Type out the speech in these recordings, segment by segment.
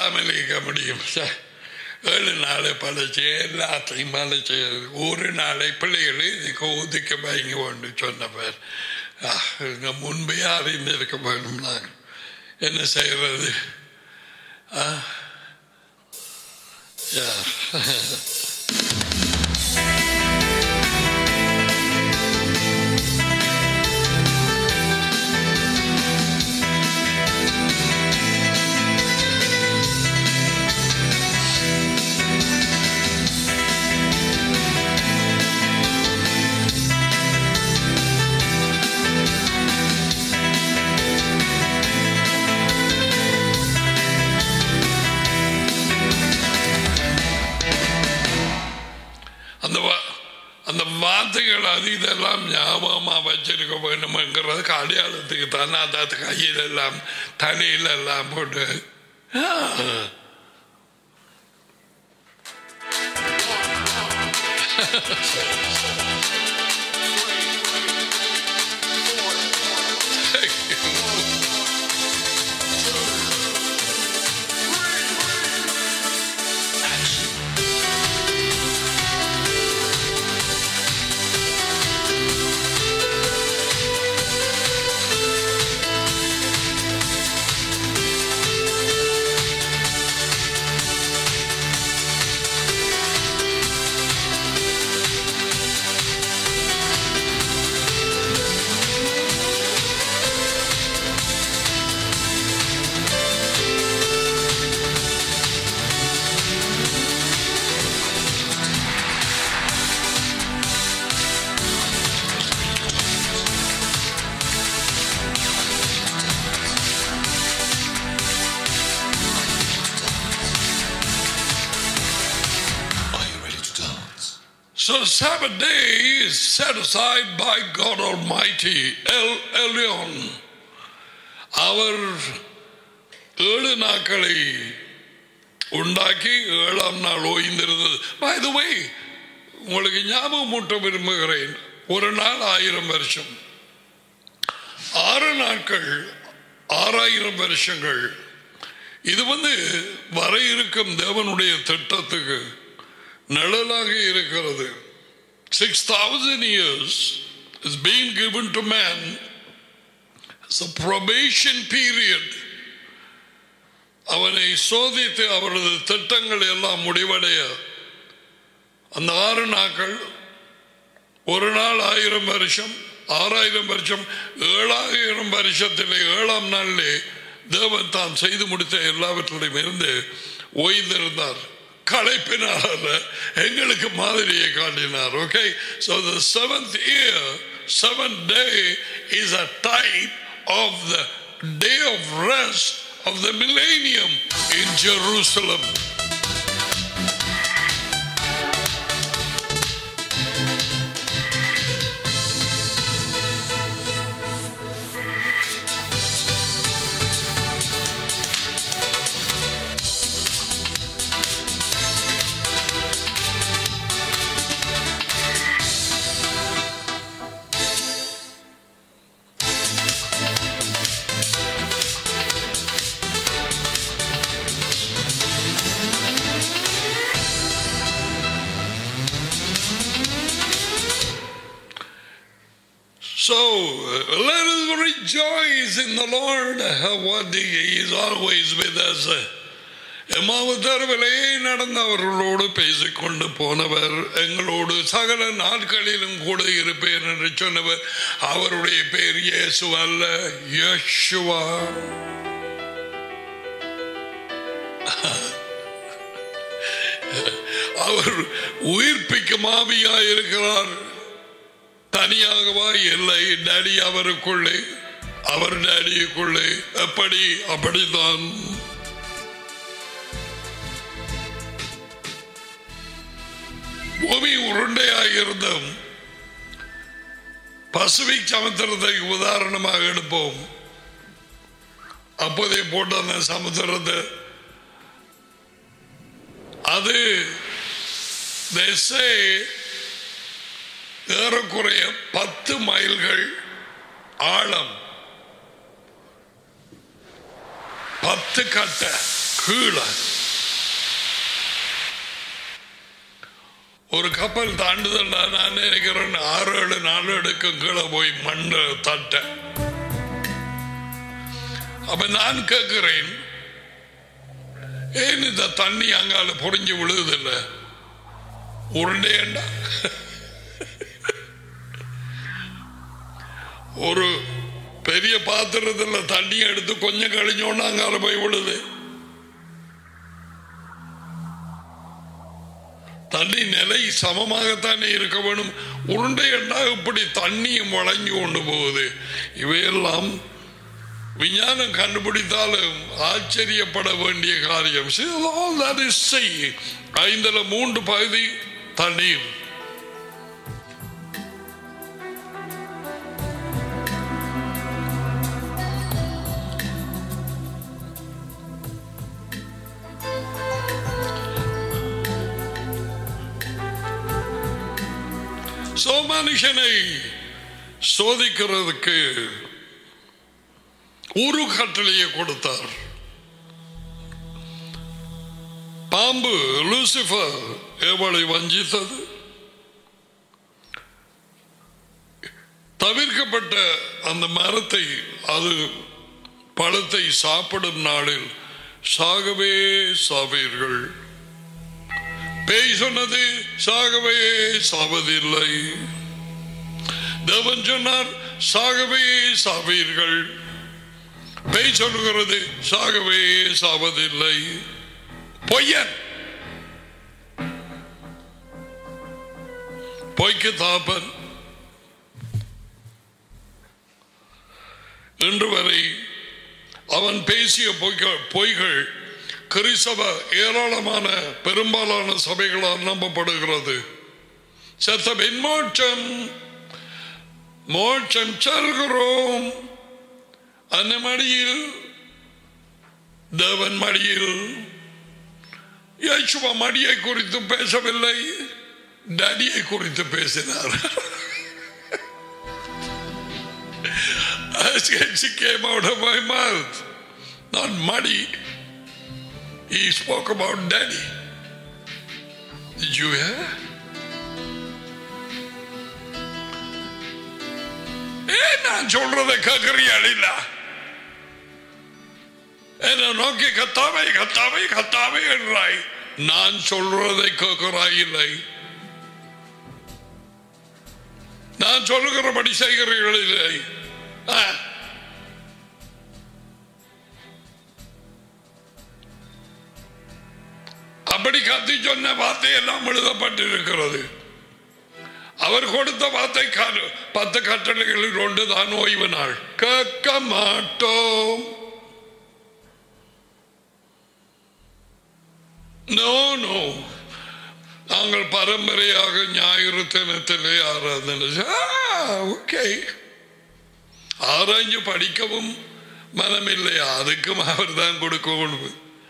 பேசாமல் இருக்க முடியும் ச்சே. ஏழு நாளை பழச்சு எல்லாத்தையும் பழச்சு ஒரு நாளை பிள்ளைகளை இதுக்கு ஒதுக்க வாங்கி கொண்டு சொன்னவர் இங்க முன்பே அறிந்திருக்க வேணும் நாங்கள் என்ன செய்யறது ஆ யா அந்த வா- அந்த வார்த்தைகள் அது இதெல்லாம் ஞாபகமா வச்சிருக்க வேணும்ங்கிறதுக்கு அடையாளத்துக்கு தான் அதாவது கையில் எல்லாம் தலையில எல்லாம் போட்டு ஆ. Are you ready to dance? So Sabbath day is set aside by God Almighty, El Elyon. அவர் ஏழு நாட்களை உண்டாக்கி ஏழாம் நாள் ஓய்ந்திருந்தது By the way உங்களுக்கு ஞாபகம் மூட்ட விரும்புகிறேன் ஒரு நாள் ஆயிரம் வருஷம் ஆறு நாட்கள் ஆறாயிரம் வருஷங்கள் இது வந்து வர இருக்கும் தேவனுடைய திட்டத்துக்கு நிழலாக இருக்கிறது six thousand years is being given to man a probation period அவனை சோதித்து அவரது திட்டங்கள் எல்லாம் முடிவடைய அந்த ஆறு நாட்கள் ஒரு நாள் ஆயிரம் வருஷம் ஆறாயிரம் வருஷம் ஏழாயிரம் வருஷத்திலே ஏழாம் நாளிலே தேவன் தான் செய்து முடித்த எல்லாவற்றிலும் இருந்து ஓய்ந்திருந்தார் களைப்பினார் அல்ல எங்களுக்கு மாதிரியை காட்டினார் okay so the seventh year seventh day is a type of the day of rest of the millennium in Jerusalem So uh, let us rejoice in the Lord. Uh, What He is always with us. எம்மாவுத்தரவிலே நடந்தவர்களோடு பேசிக்கொண்டு போனவர் எங்களோடு சகல நாட்களிலும் கூட இருப்பேன் என்று சொன்னவர் அவருடைய பேர் இயேசு அல்ல யேசுவா அவர் உயிர்ப்பிக்கும் ஆவியாய் இருக்கிறார் தனியாகவா இல்லை டேடி அவருக்குள்ளே அவர் டேடியுக்குள்ளே எப்படி அப்படித்தான் பூமி உருண்டையாக இருந்தும் பசுபிக் சமுத்திரத்தை உதாரணமாக எடுப்போம் அப்போதே போட்ட அந்த சமுத்திரத்தை அது they say ஏறக்குறைய பத்து மைல்கள் ஆழம் பத்து கட்ட கீழே ஒரு கப்பல் தாண்டுதல் நான் நினைக்கிறேன் ஆறு ஏழு நாலு எடுக்கும் கீழே போய் மண்ணை தட்ட அப்ப நான் கேட்கிறேன் ஏன் இந்த தண்ணி அங்கால பொறிஞ்சு விழுகுதில்லை உருண்டேண்டா ஒரு பெரிய பாத்திரத்துல தண்ணி எடுத்து கொஞ்சம் கழிஞ்சோன்னா அங்கால போய் விழுது தண்ணி நிலை சமமாகத்தானே இருக்க வேணும் உருண்டை என்றா இப்படி தண்ணியும் வழங்கி கொண்டு போகுது இவையெல்லாம் விஞ்ஞானம் கண்டுபிடித்தாலும் ஆச்சரியப்பட வேண்டிய காரியம் See, all that is sea. ஐந்துல மூன்று பகுதி தண்ணீர் சோ மனுஷனை சோதிக்கிறதுக்கு ஒரு கட்டளையை கொடுத்தார் பாம்பு லூசிபர் எவளை வஞ்சித்தது தவிர்க்கப்பட்ட அந்த மரத்தை அது பழத்தை சாப்பிடும் நாளில் சாகவே சாவீர்கள் பேய் சொன்னது சாகவே சாவதில்லை தேவன் சொன்னார் சாகவே சாவீர்கள் பேய் சொல்லுகிறது சாகவே சாவதில்லை பொய்யன் பொய்க்கு தாப்பன் இன்று வரை அவன் பேசிய பொய்கள் பொய்கள் கிறிஸ்தவ ஏராளமான பெரும்பாலான சபைகளால் நம்பப்படுகிறது சத்தபின் மோட்சம் மோட்சம் செல்கிறோம் அந்த மடியில் தேவன் மடியில் யேசுவ மடியை குறித்து பேசவில்லை டடியை குறித்து பேசினார் As she came out of my mouth, not muddy. He spoke about daddy. Did you hear? ஏன் நான் சொல்றதை கேட்கறியாள் இல்ல என்ன நோக்கி கத்தாவை கத்தாவை கத்தாவை என்றாய் நான் சொல்றதை கேட்கிறாய் இல்லை நான் சொல்லுகிறபடி செய்கிறீர்கள் இல்லை ஆ. அப்படி கத்தி சொன்ன வார்த்தை எல்லாம் எழுதப்பட்டிருக்கிறது அவர் கொடுத்த வார்த்தை காரு- பத்து கட்டளைகளில் ஒன்று தான் ஓய்வு நாள் கேட்க மாட்டோம் நோ நோ நாங்கள் பரம்பரையாக ஞாயிறு தினத்திலே ஆராதனை ஓகே ஆராய்ஞ்சு படிக்கவும் மனமில்லையா அதுக்கும் அவர் தான் கொடுக்கணும்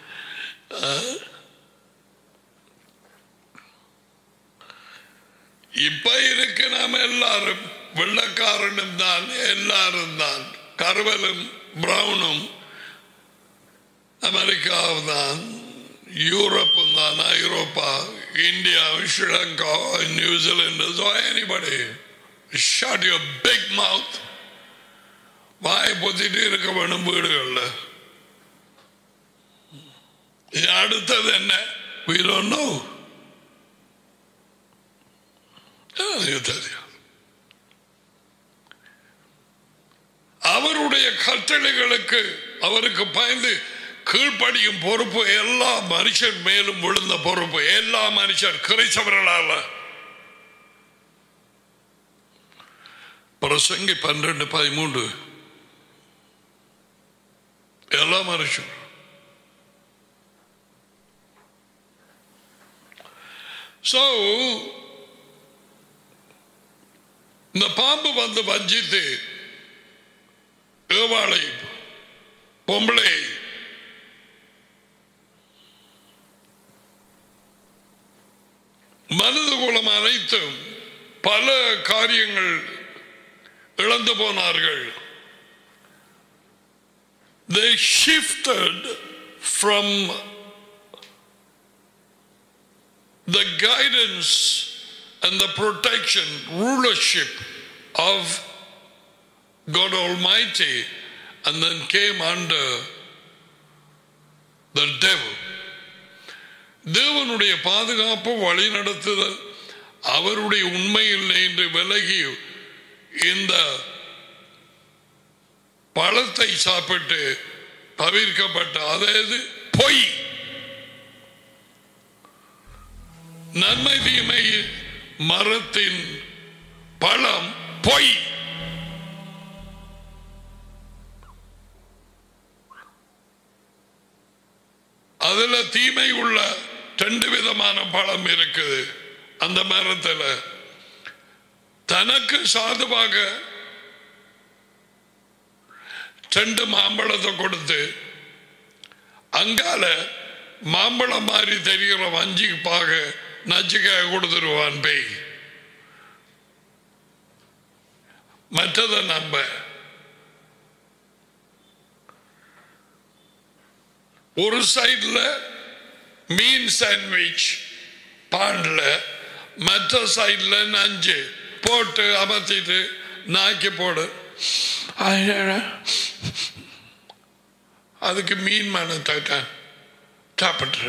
இப்ப இருக்கு நாம எல்லாரும் வெள்ளக்காரனும் தான் எல்லாரும் தான் கருவலும் பிரவுனும் அமெரிக்காவும் தான் யூரோப்பும் தான் ஐரோப்பா India Sri Lanka New Zealand so anybody shut your big mouth வாயை பொத்திட்டு இருக்க வேணும் வீடுகள்ல இது அடுத்தது என்ன we don't know எனக்கு தெரியும் அவருடைய கட்டளைகளுக்கு அவருக்கு பயந்து கீழ்ப்படியும் பொறுப்பு எல்லா மனுஷன் மேலும் விழுந்த பொறுப்பு எல்லா மனுஷர் கிரைச்சவர்களால பிரசங்கி பன்னிரண்டு பதிமூன்று எல்லா மனுஷன் So, இந்த பாம்பு வந்து வஞ்சித்து ஏவாளை பொம்பளை மனித குலம் அனைத்தும் பல காரியங்கள் இழந்து போனார்கள் they shifted from the guidance and the protection, rulership of God Almighty, and then came under the devil. தேவனுடைய பாதுகாப்பு வழி நடத்துதல் அவருடைய உண்மையில் என்று விலகி இந்த பழத்தை சாப்பிட்டு தவிர்க்கப்பட்ட அதாவது பொய் நன்மை தீமை மரத்தின் பழம் பொய் அதுல தீமை உள்ள ரெண்டு விதமான பழம் இருக்குது அந்த மரத்துல தனக்கு சாதுவாக ரெண்டு மாம்பழத்தை கொடுத்து அங்கால மாம்பழம் மாதிரி தெரிகிற வஞ்சிப்பாக நச்சுக்காக கொடுத்துருவான் பேய் மற்றதை நம்ப ஒரு சைட்ல மீன் சாண்ட்விச் பான்ல மற்ற சைட்ல நஞ்சு போட்டு அமர்த்திட்டு நாக்கி போடு அதுக்கு மீன் மனத்தை சாப்பிட்டுரு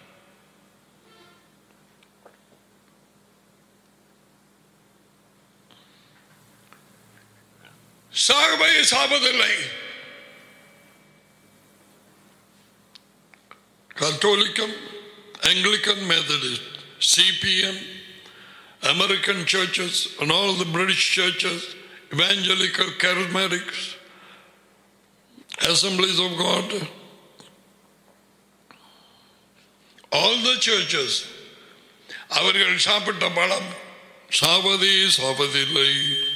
சாகவே சாவதில்லை கத்தோலிக்கம் Anglican Methodist, CPM, American churches, and all the British churches, evangelical charismatics, assemblies of God, all the churches, அவர்கள் சாப்பிட்ட பழம் சாவதே சாவதில்லை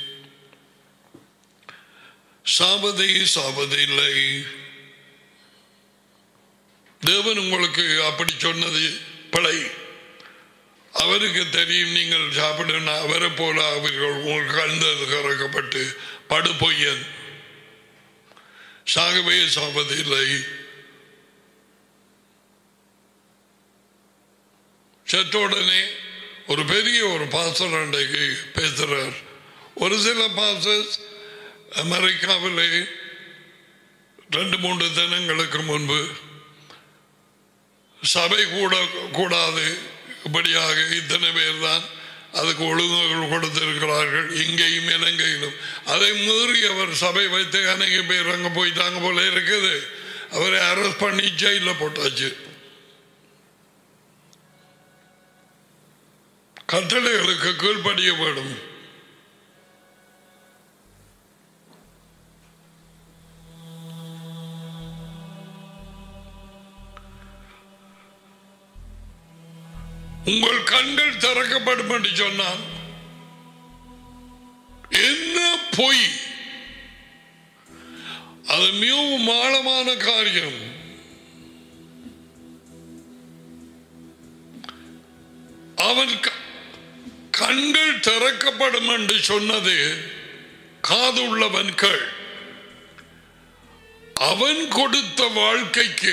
சாவதே சாவதில்லை தேவன் உங்களுக்கு அப்படி சொன்னது பிழை அவருக்கு தெரியும் நீங்கள் சாப்பிடணும் அவரை போல அவர்கள் உங்களுக்கு கண்டது கறக்கப்பட்டு படுபொய்யன் சாகவே சாவதில்லை செத்த உடனே ஒரு பெரிய ஒரு பாசர் அன்றைக்கு பேசுறார் ஒரு சில பாசஸ் அமெரிக்காவிலே ரெண்டு மூன்று தினங்களுக்கு முன்பு சபை கூட கூடாது இப்படியாக இத்தனை பேர் தான் அதுக்கு ஒழுங்குகள் கொடுத்திருக்கிறார்கள் இங்கேயும் இலங்கையிலும் அதை மீறி அவர் சபை வைத்து அநேக பேர் அங்கே போயிட்டாங்க போல இருக்குது அவரை அரெஸ்ட் பண்ணி ஜெயிலில் போட்டாச்சு கட்டளைகளுக்கு கீழ்ப்படிய வேண்டும் உங்கள் கண்கள் திறக்கப்படும் என்று சொன்னான் என்ன பொய் அது மிகவும் ஆழமான காரியம் அவன் க- கண்கள் திறக்கப்படும் என்று சொன்னது காது உள்ளவன் கேள் அவன் கொடுத்த வாழ்க்கைக்கு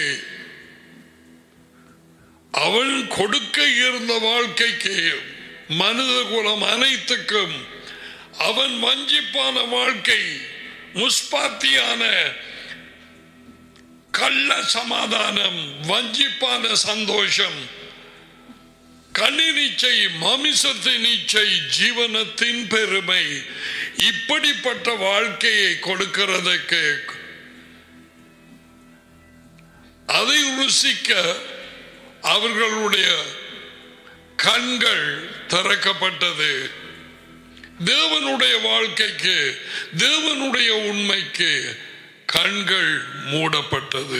அவன் கொடுக்க இருந்த வாழ்க்கைக்கு மனித குலம் அனைத்துக்கும் அவன் வஞ்சிப்பான வாழ்க்கை முஸ்பாத்தியான கள்ள சமாதானம் வஞ்சிப்பான சந்தோஷம் கண்ணினிச்சை மாமிசத்தின் இச்சை ஜீவனத்தின் பெருமை இப்படிப்பட்ட வாழ்க்கையை கொடுக்கிறதுக்கு அதை ருசிக்க அவர்களுடைய கண்கள் திறக்கப்பட்டது தேவனுடைய வாழ்க்கைக்கு தேவனுடைய உண்மைக்கு கண்கள் மூடப்பட்டது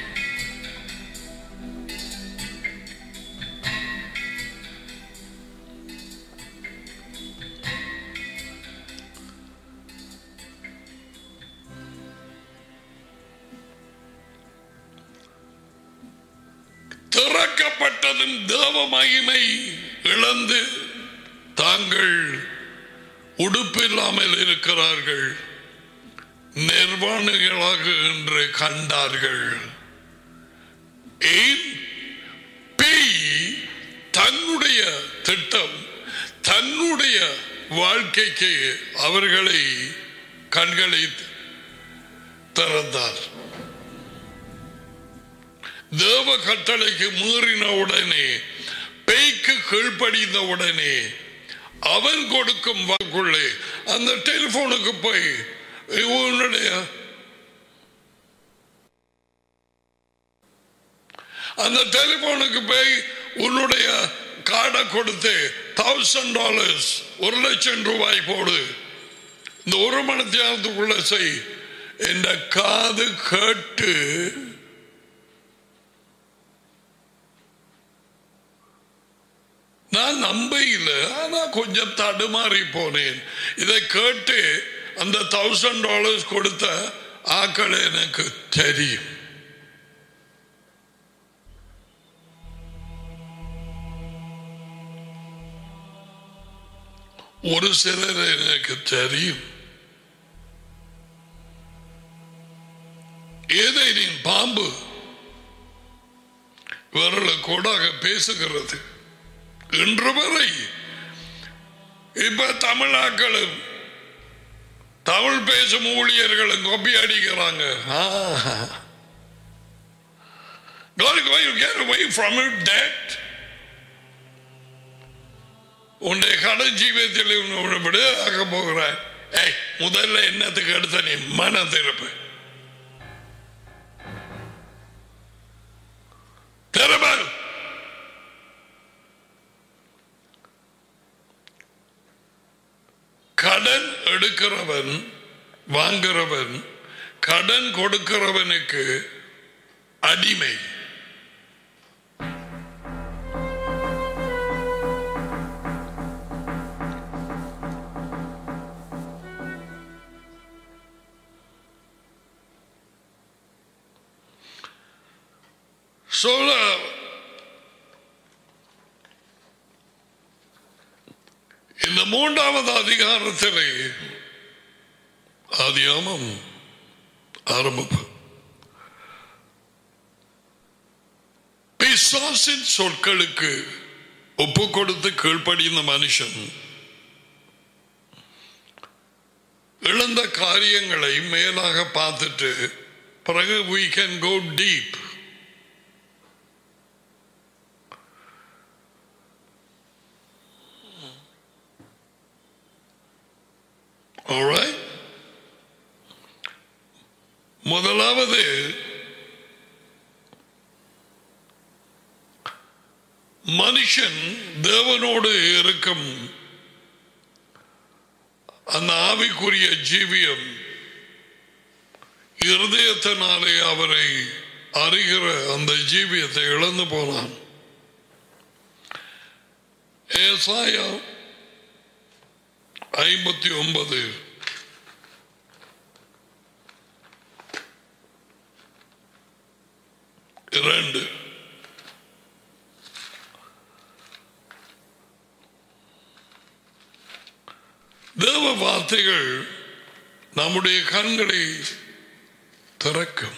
திறக்கப்பட்டதும் தேவ மகிமை இழந்து தாங்கள் உடுப்பில்லாமல் இருக்கிறார்கள் நிர்வாணிகளாக என்று கண்டார்கள் ஏன் பேய் தன்னுடைய திட்டம் தன்னுடைய வாழ்க்கைக்கு அவர்களை கண்களை திறந்தார் தேவ கட்டளைக்கு மீறின உடனே பேய்க்கு கீழ்ப்படிந்த உடனே அவன் கொடுக்கும் வாக்குள்ளே அந்த டெலிபோனுக்கு போய் உன்னுடைய அந்த டெலிபோனுக்கு போய் உன்னுடைய கார்டை கொடுத்து தௌசண்ட் டாலர்ஸ் ஒரு லட்சம் ரூபாய் போடு இந்த ஒரு மணி நேரத்துக்குள்ள செய் என்ற காது கேட்டு நான் நம்ப இல்லை ஆனா கொஞ்சம் தடுமாறி போனேன் இதை கேட்டு அந்த தௌசண்ட் டாலர்ஸ் கொடுத்த ஆக்கள் எனக்கு தெரியும் ஒரு சிலர் எனக்கு தெரியும் ஏதேனின் பாம்பு விரல கூடாக பேசுகிறது இன்று வரை இப்ப தமிழாக்களும் தமிழ் பேசும் ஊழியர்களும் கொப்பி அடிக்கிறாங்க ஆஹா. God is going to get away from it that உன்னுடைய கடன் ஜீவியத்தில் உன்னை விடுதலாக்க போகிறாய் ஏய் முதல்ல என்னத்துக்கு எடுத்த நீ மன திறப்பு திறமை கடன் எடுக்கிறவன் வாங்குறவன் கடன் கொடுக்கிறவனுக்கு அடிமை சொல்ல இந்த மூன்றாவது அதிகாரத்திலே ஆதியாமம் ஆரம்பம் பிசாசின் சொற்களுக்கு ஒப்பு கொடுத்து கீழ்ப்படிந்த மனுஷன் இழந்த காரியங்களை மேலாக பார்த்துட்டு பிறகு we can go deep Alright? முதலாவது மனுஷன் தேவனோடு இருக்கும் அந்த ஆவிக்குரிய ஜீவியம் இருதயத்தினாலே அவரை அறிகிற அந்த ஜீவியத்தை இழந்து போனான் ஏசாயா ஐம்பத்தி ஒன்பது இரண்டு தேவ வார்த்தைகள் நம்முடைய கண்களை திறக்கும்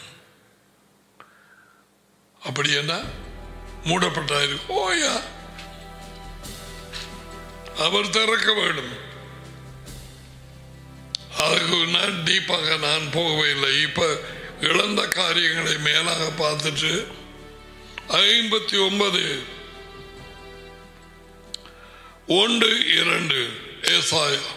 அப்படி என்ன மூடப்பட்டாரு ஓயா அவர் திறக்க வேண்டும் அதுக்கு நான் டீப்பாக நான் போகவில்லை இப்ப இழந்த காரியங்களை மேலாக பார்த்துட்டு ஐம்பத்தி ஒன்பது ஒன்று இரண்டு ஏசாயா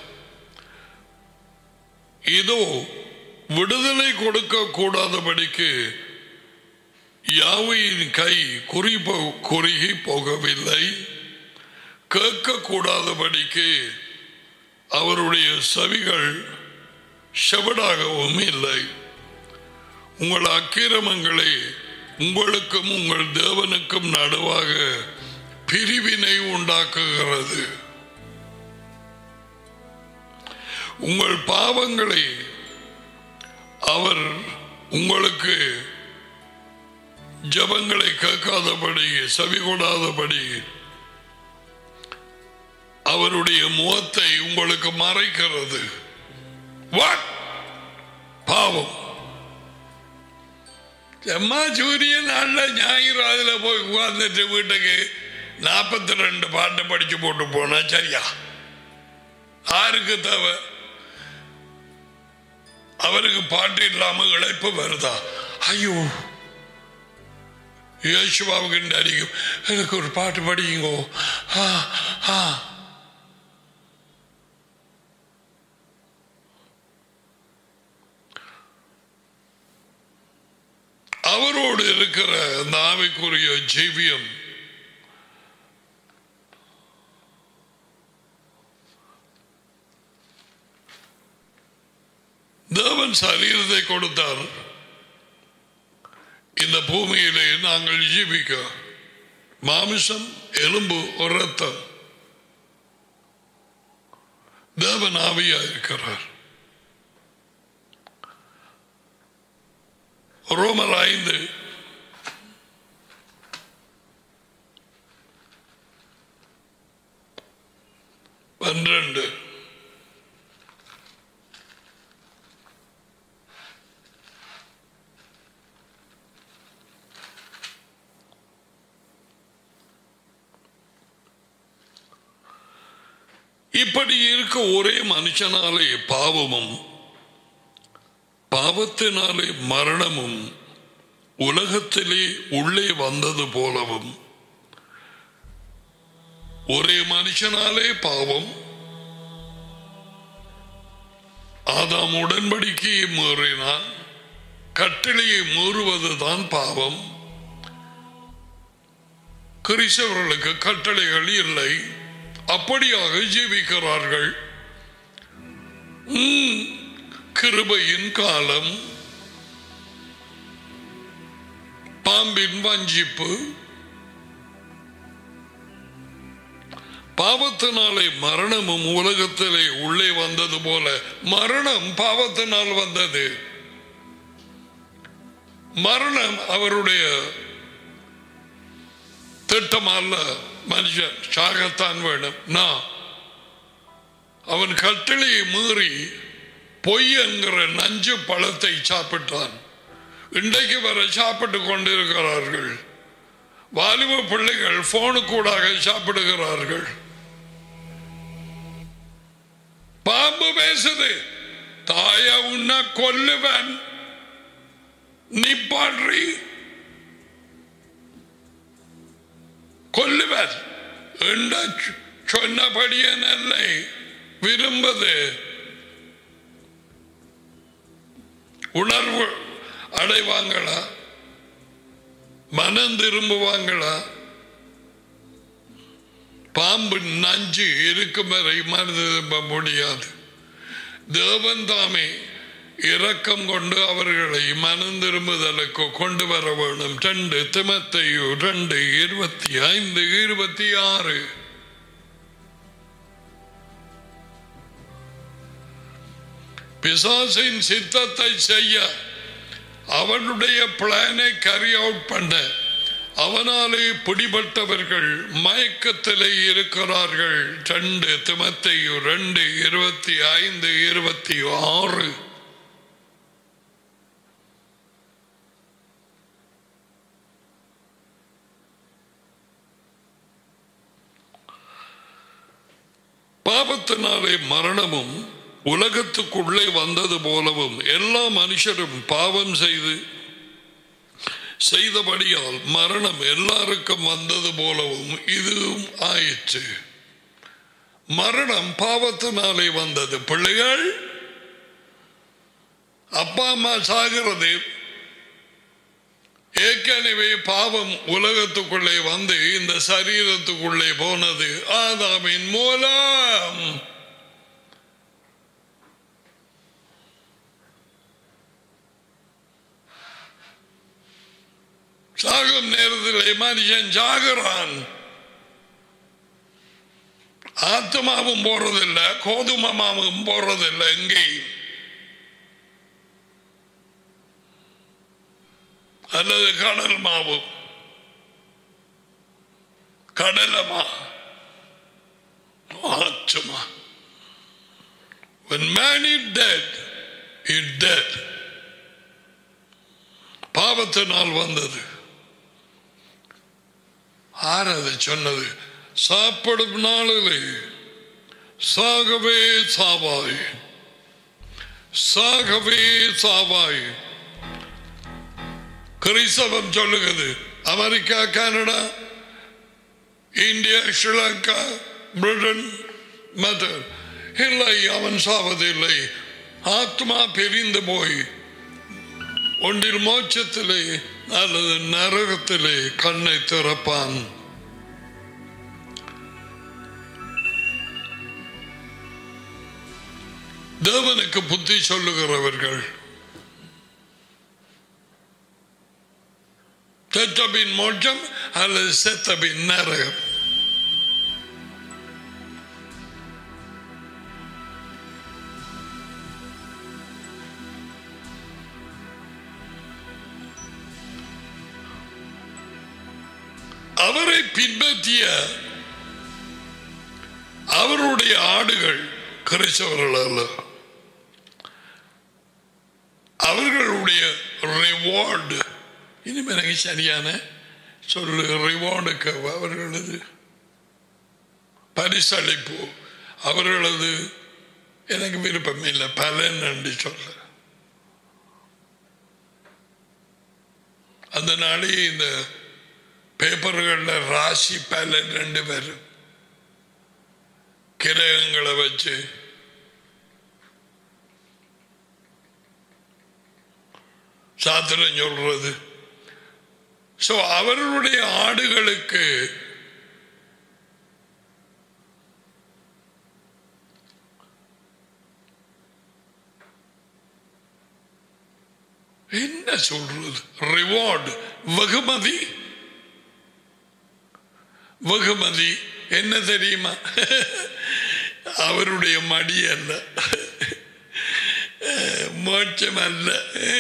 இதோ விடுதலை கொடுக்க கூடாதபடிக்கு யாவையின் கை குறிப்ப குறுகி போகவில்லை கேட்க கூடாதபடிக்கு அவருடைய செவிகள் செவடாகவும் இல்லை உங்கள் அக்கிரமங்களை உங்களுக்கும் உங்கள் தேவனுக்கும் நடுவாக பிரிவினை உண்டாக்குகிறது உங்கள் பாவங்களை அவர் உங்களுக்கு ஜபங்களை கேட்காதபடி செவி கொடாதபடி அவருடைய முகத்தை உங்களுக்கு மறைக்கிறது What? பாவம் செம்மா சூரிய நாள்ல ஞாயிறு அதுல போய் உட்கார்ந்துட்டு வீட்டுக்கு நாற்பத்தி ரெண்டு பாட்டு படிச்சு போட்டு போனா சரியா யாருக்கு தேவை அவருக்கு பாட்டு இல்லாம இழைப்பு வருதா ஐயோ யேசுவாவுக்கு அடிக்கும் எனக்கு ஒரு பாட்டு படியுங்கோ ஆ ஆ அவரோடு இருக்கிற அந்த ஆவிக்குரிய ஜீவியம் தேவன் சரீரத்தை கொடுத்தார் இந்த பூமியிலே நாங்கள் ஜீவிக்க மாமிசம் எலும்பு ஒரு ரத்தம் தேவன் ஆவியா இருக்கிறார் ரோமர் ஐந்து பன்னிரண்டு இப்படி இருக்க ஒரே மனுஷனாலே பாவமும் பாவத்தினாலே மரணமும் உலகத்திலே உள்ளே வந்தது போலவும் ஒரே மனுஷனாலே பாவம் ஆதாம் உடன்படிக்கையை மீறினான் கட்டளையை மீறுவதுதான் பாவம் கிறிஸ்தவர்களுக்கு கட்டளைகள் இல்லை அப்படியாக ஜீவிக்கிறார்கள் ம், கிருபையின் காலம் பாம்பின் வஞ்சிப்பு பாவத்தினாலே மரணமும் உலகத்திலே உள்ளே வந்தது போல மரணம் பாவத்தினால் வந்தது மரணம் அவருடைய திட்டம் அல்ல மனுஷன் சாகத்தான் வேணும் நான் அவன் கட்டளையை மீறி பொய் என்கிற நஞ்சு பழத்தை சாப்பிட்டான் இன்றைக்கு வரை சாப்பிட்டு கொண்டிருக்கிறார்கள் வாலிப பிள்ளைகள் போனுக்கூடாக சாப்பிடுகிறார்கள் பாம்பு பேசுது தாய உன்ன கொல்லுவன் நிப்பாற்றி கொல்லுவர் என்ற சொன்னபடியே நல்லை விரும்புது உணர்வு அடைவாங்களா மனம் திரும்புவாங்களா பாம்பு நஞ்சு இருக்கும் வரை மனது திரும்ப முடியாது தேவன் தாமே இரக்கம் கொண்டு அவர்களை மனம் திரும்புதலுக்கு கொண்டு வர வேணும் ரெண்டு திமத்தையு ரெண்டு இருபத்தி ஐந்து இருபத்தி ஆறு பிசாசின் சித்தத்தை செய்ய அவனுடைய பிளானை கரி அவுட் பண்ண அவனாலே பிடிபட்டவர்கள் மயக்கத்திலே இருக்கிறார்கள் ரெண்டு திமத்தையு ரெண்டு இருபத்தி ஐந்து இருபத்தி ஆறு பாவத்தினாலே மரணமும் உலகத்துக்குள்ளே வந்தது போலவும் எல்லா மனுஷரும் பாவம் செய்து செய்தபடியால் மரணம் எல்லாருக்கும் வந்தது போலவும் இதுவும் ஆயிற்று மரணம் பாவத்தினாலே வந்தது பிள்ளைகள் அப்பா அம்மா சாகிறது ஏற்கனவே பாவம் உலகத்துக்குள்ளே வந்து இந்த சரீரத்துக்குள்ளே போனது ஆதாமின் மூலம் சாகும் நேரத்தில் மனுஷன் சாகுறான் ஆத்மாவும் போறதில்லை கோதுமமாவும் போறதில்லை எங்கேயும் அல்லது கடல் மாவு கடலமா ஆச்சமா When man is dead, is dead. பாவத்தினால் வந்தது ஆர் அதை சொன்னது சாப்பிடும் நாளிலே சாகவே சாவாய் சாகவே சாவாய் கிறிஸ்தவம் சொல்லுகிறது America Canada India Sri Lanka Britain மற்ற இல்லை அவன் சாவதில்லை ஆத்மா பிரிந்து போய் ஒன்றில் மோட்சத்திலே அல்லது நரகத்திலே கண்ணை திறப்பான் தேவனுக்கு புத்தி சொல்லுகிறவர்கள் செத்தபின் மோட்சம் அல்லது செத்தபின் நரகம் அவரை பின்பற்றிய அவருடைய ஆடுகள் கிறிஸ்தவர்கள் அல்ல அவர்களுடைய ரிவார்டு இனிமே எனக்கு சரியான சொல்லு ரிவார்டுக்கு அவர்களது பரிசளிப்பு அவர்களது எனக்கு விருப்பம் இல்லை பலன் என்று சொல்ல அந்த நாளே இந்த பேப்பர்களில் ராசி பலன் ரெண்டு பேரும் கிரகங்களை வச்சு சாத்திரம் சொல்றது சோ அவர்களுடைய ஆடுகளுக்கு என்ன சொல்றது ரிவார்டு வெகுமதி வெகுமதி என்ன தெரியுமா அவருடைய மடி அல்ல மோட்சம் அல்ல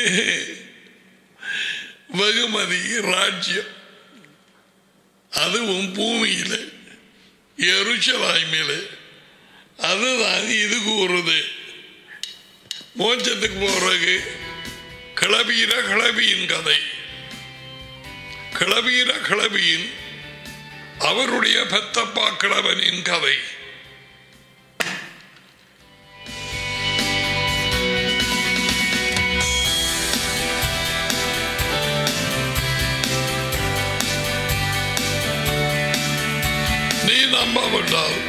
வெகுமதி ராஜ்யம் அதுவும் பூமியில எருச்சலாய்மையில அதுதான் இது கூறுது மோட்சத்துக்கு போறதுக்கு கிளவீர கிளவியின் கதை கிளவீர கிளவியின் அவருடைய பெத்தப்பா கிழவனின் கதை நீ நம்பாவிட்டால்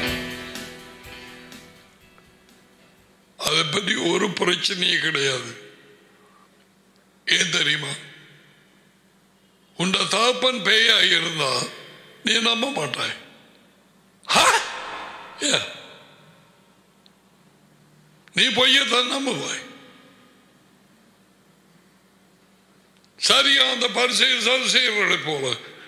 அதை பற்றி ஒரு பிரச்சனையே கிடையாது ஏன் தெரியுமா உண்ட தாப்பன் பேயா இருந்தா நீ நம்ப மாட்டாய் ஹா? ஏன்? நீ பொய்யத்தான் நம்புவாய் சரியா அந்த பரிசெயல் சரிசெயல்களை போல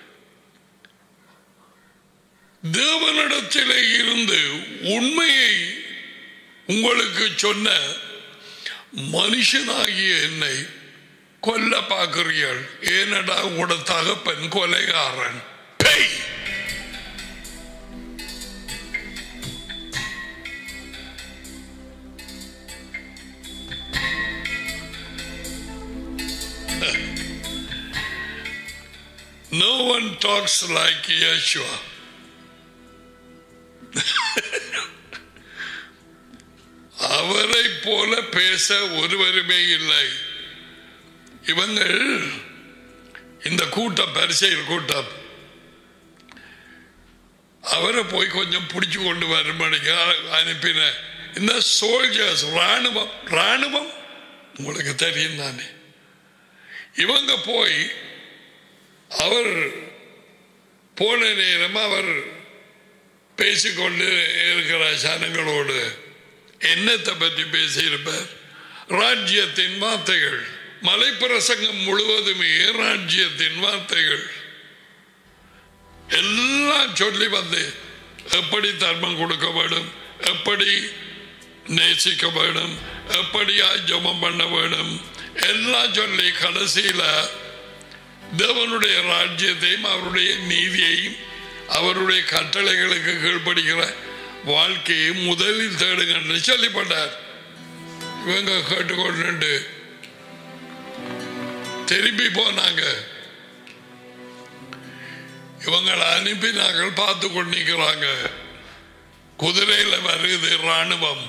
தேவனிடத்திலே இருந்து உண்மையை உங்களுக்கு சொன்ன மனுஷனாகிய என்னை கொல்ல பார்க்கிறீர்கள் ஏனடா உங்களோட தகப்பன் கொலைகாரன் பேய் No one talks like Yeshua. அவரை போல பேச ஒருவருமே இல்லை இவங்கள் இந்த கூட்டம் பரிசையில் கூட்டம் அவரை போய் கொஞ்சம் பிடிச்சு கொண்டு வரும்படிக்கு அனுப்பின இந்த சோல்ஜர்ஸ் ராணுவம் ராணுவம் உங்களுக்கு தெரியும் தானே இவங்க போய் அவர் போன நேரம் அவர் பேசிக்கொண்டு இருக்கிற ஜனங்களோடு என்னத்தை பற்றி பேசியிருப்பார் ராஜ்யத்தின் வார்த்தைகள் மலைப்பிரசங்கம் முழுவதுமே ராஜ்யத்தின் வார்த்தைகள் எல்லாம் சொல்லி வந்து எப்படி தர்மம் கொடுக்க வேண்டும் எப்படி நேசிக்க வேண்டும் எப்படி ஜபம் பண்ண வேண்டும் எல்லாம் சொல்லி கடைசியில தேவனுடைய ராஜ்யத்தையும் அவருடைய நீதியையும் அவருடைய கட்டளைகளுக்கு கீழ்ப்படுகிற வாழ்க்கையை முதலில் தேடுங்க சொல்லப்பட்டார் இவங்க கேட்டுக்கொண்டு திரும்பி போனாங்க இவங்களை அனுப்பி நாங்கள் பார்த்து கொண்டிருக்கிறாங்க குதிரையில வருது ராணுவம்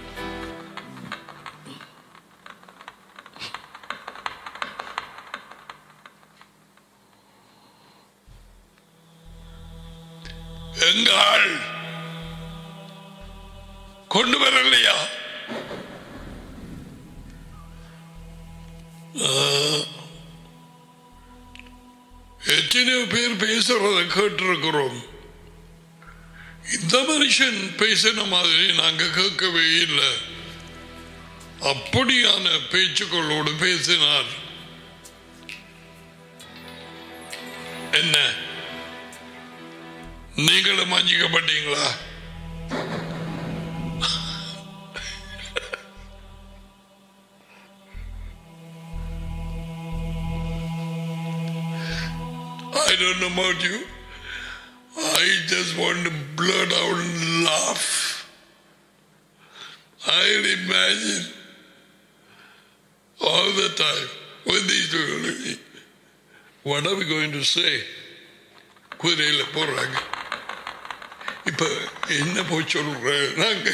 எங்க ஆள் கொண்டு வரலையா எத்தனையோ பேர் பேசுறத கேட்டிருக்கிறோம் இந்த மனுஷன் பேசின மாதிரி நாங்க கேட்கவே இல்லை அப்படியான பேச்சுக்களோடு பேசினார் என்ன நீங்களும் மஞ்சிக்கப்பட்டீங்களா I don't know about you. I just want to blurt out and laugh. I imagine all the time when these people, what are we going to say? குதிரையில் போடுறாங்க இப்ப என்ன போய் சொல்ற நாங்க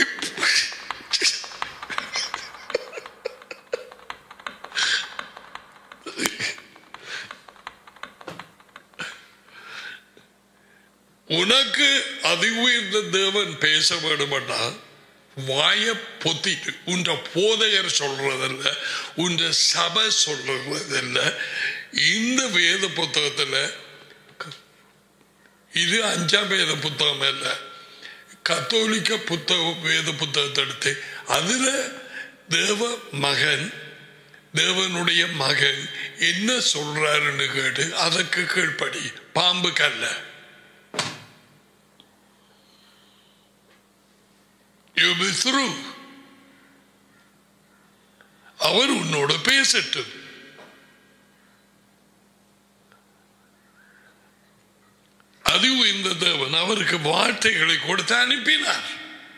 உனக்கு அதி உயர்ந்த தேவன் பேச வேண்டுமென்னா வாய பொத்திட்டு உன்ற போதையர் சொல்றதல்ல உன்ற சபை சொல்றதல்ல இந்த வேத புத்தகத்துல இது அஞ்சாம் வேத புத்தகம் அல்ல கத்தோலிக்க புத்தகம் வேத புத்தகத்தை எடுத்து அதுல தேவ மகன் தேவனுடைய மகன் என்ன சொல்றாருன்னு கேட்டு அதற்கு கீழ்ப்படி பாம்பு கல்ல யூ பி த்ரூ அவர் உன்னோட பேசட்டும் அதுவும் இந்த தேவன் அவருக்கு வார்த்தைகளை கொடுத்து அனுப்பினார்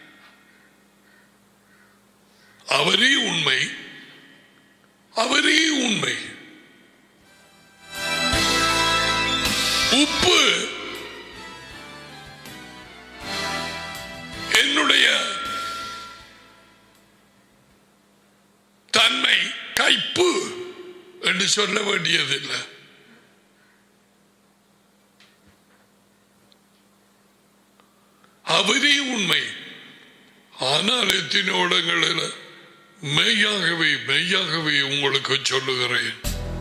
அவரே உண்மை அவரே உண்மை உப்பு என்னுடைய தன்மை கைப்பு என்று சொல்ல வேண்டியதில்லை அவரே உண்மை ஆனால் எத்தனை இடங்களில் மெய்யாகவே மெய்யாகவே உங்களுக்கு சொல்லுகிறேன்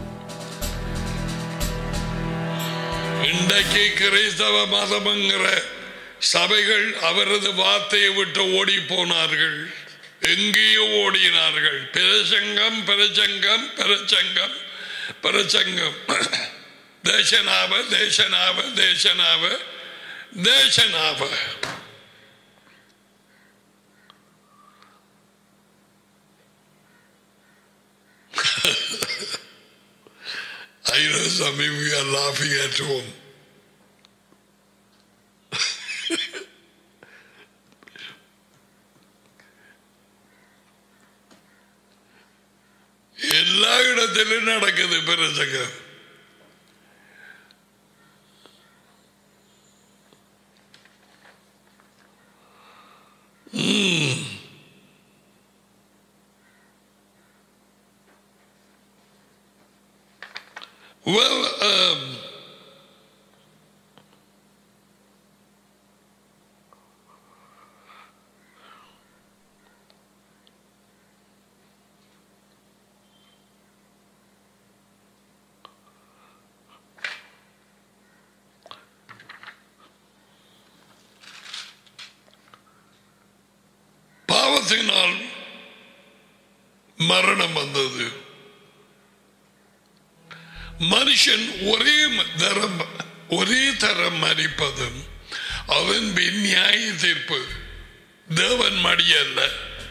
இன்றைக்கு கிறிஸ்தவ மதம்ங்கிற சபைகள் அவரது வார்த்தையை விட்டு ஓடி போனார்கள் எங்கேயோ ஓடினார்கள் பிரசங்கம் பிரசங்கம் பிரசங்கம் பிரசங்கம் தேசனாவ தேசனாவ தேசனாவ தேசனாவ I know some of you are laughing at home. எல்லா இடத்திலும் நடக்குது பிரசங்கம் Well, um, பாவத்தினால் மரணம் வந்தது மனுஷன் ஒரே தரம் ஒரே தரம் மறிப்பதும் அவன் பின் நியாய தீர்ப்பு தேவன் மடி அல்ல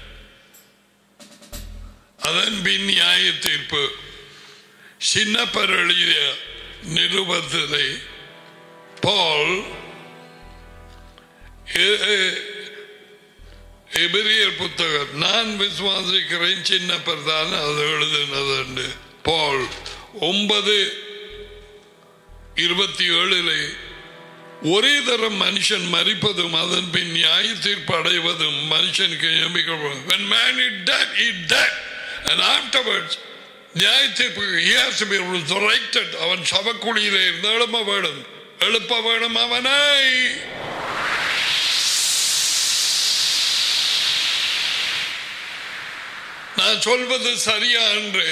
அதன் பின் நியாய தீர்ப்பு சின்னப்பர் எழுதிய நிருபத்திலே பால் எ- எ- எபிரியர் புத்தகம் நான் விசுவாசிக்கிறேன் சின்னப்பர் தான் அது எழுதினது பால் ஒன்பது இருபத்தி ஏழிலே ஒரே தரம் மனுஷன் மறிப்பதும் அதன் பின் நியாய தீர்ப்பு அடைவதும் மனுஷனுக்கு நியமிக்கப்படும் when man is dead he dead and afterwards நியாய தீர்ப்பு he has to be resurrected அவன் சவக்குழியிலே இருந்து எழுப்ப வேணும் எழுப்ப வேணும் அவனை நான் சொல்வது சரியா என்று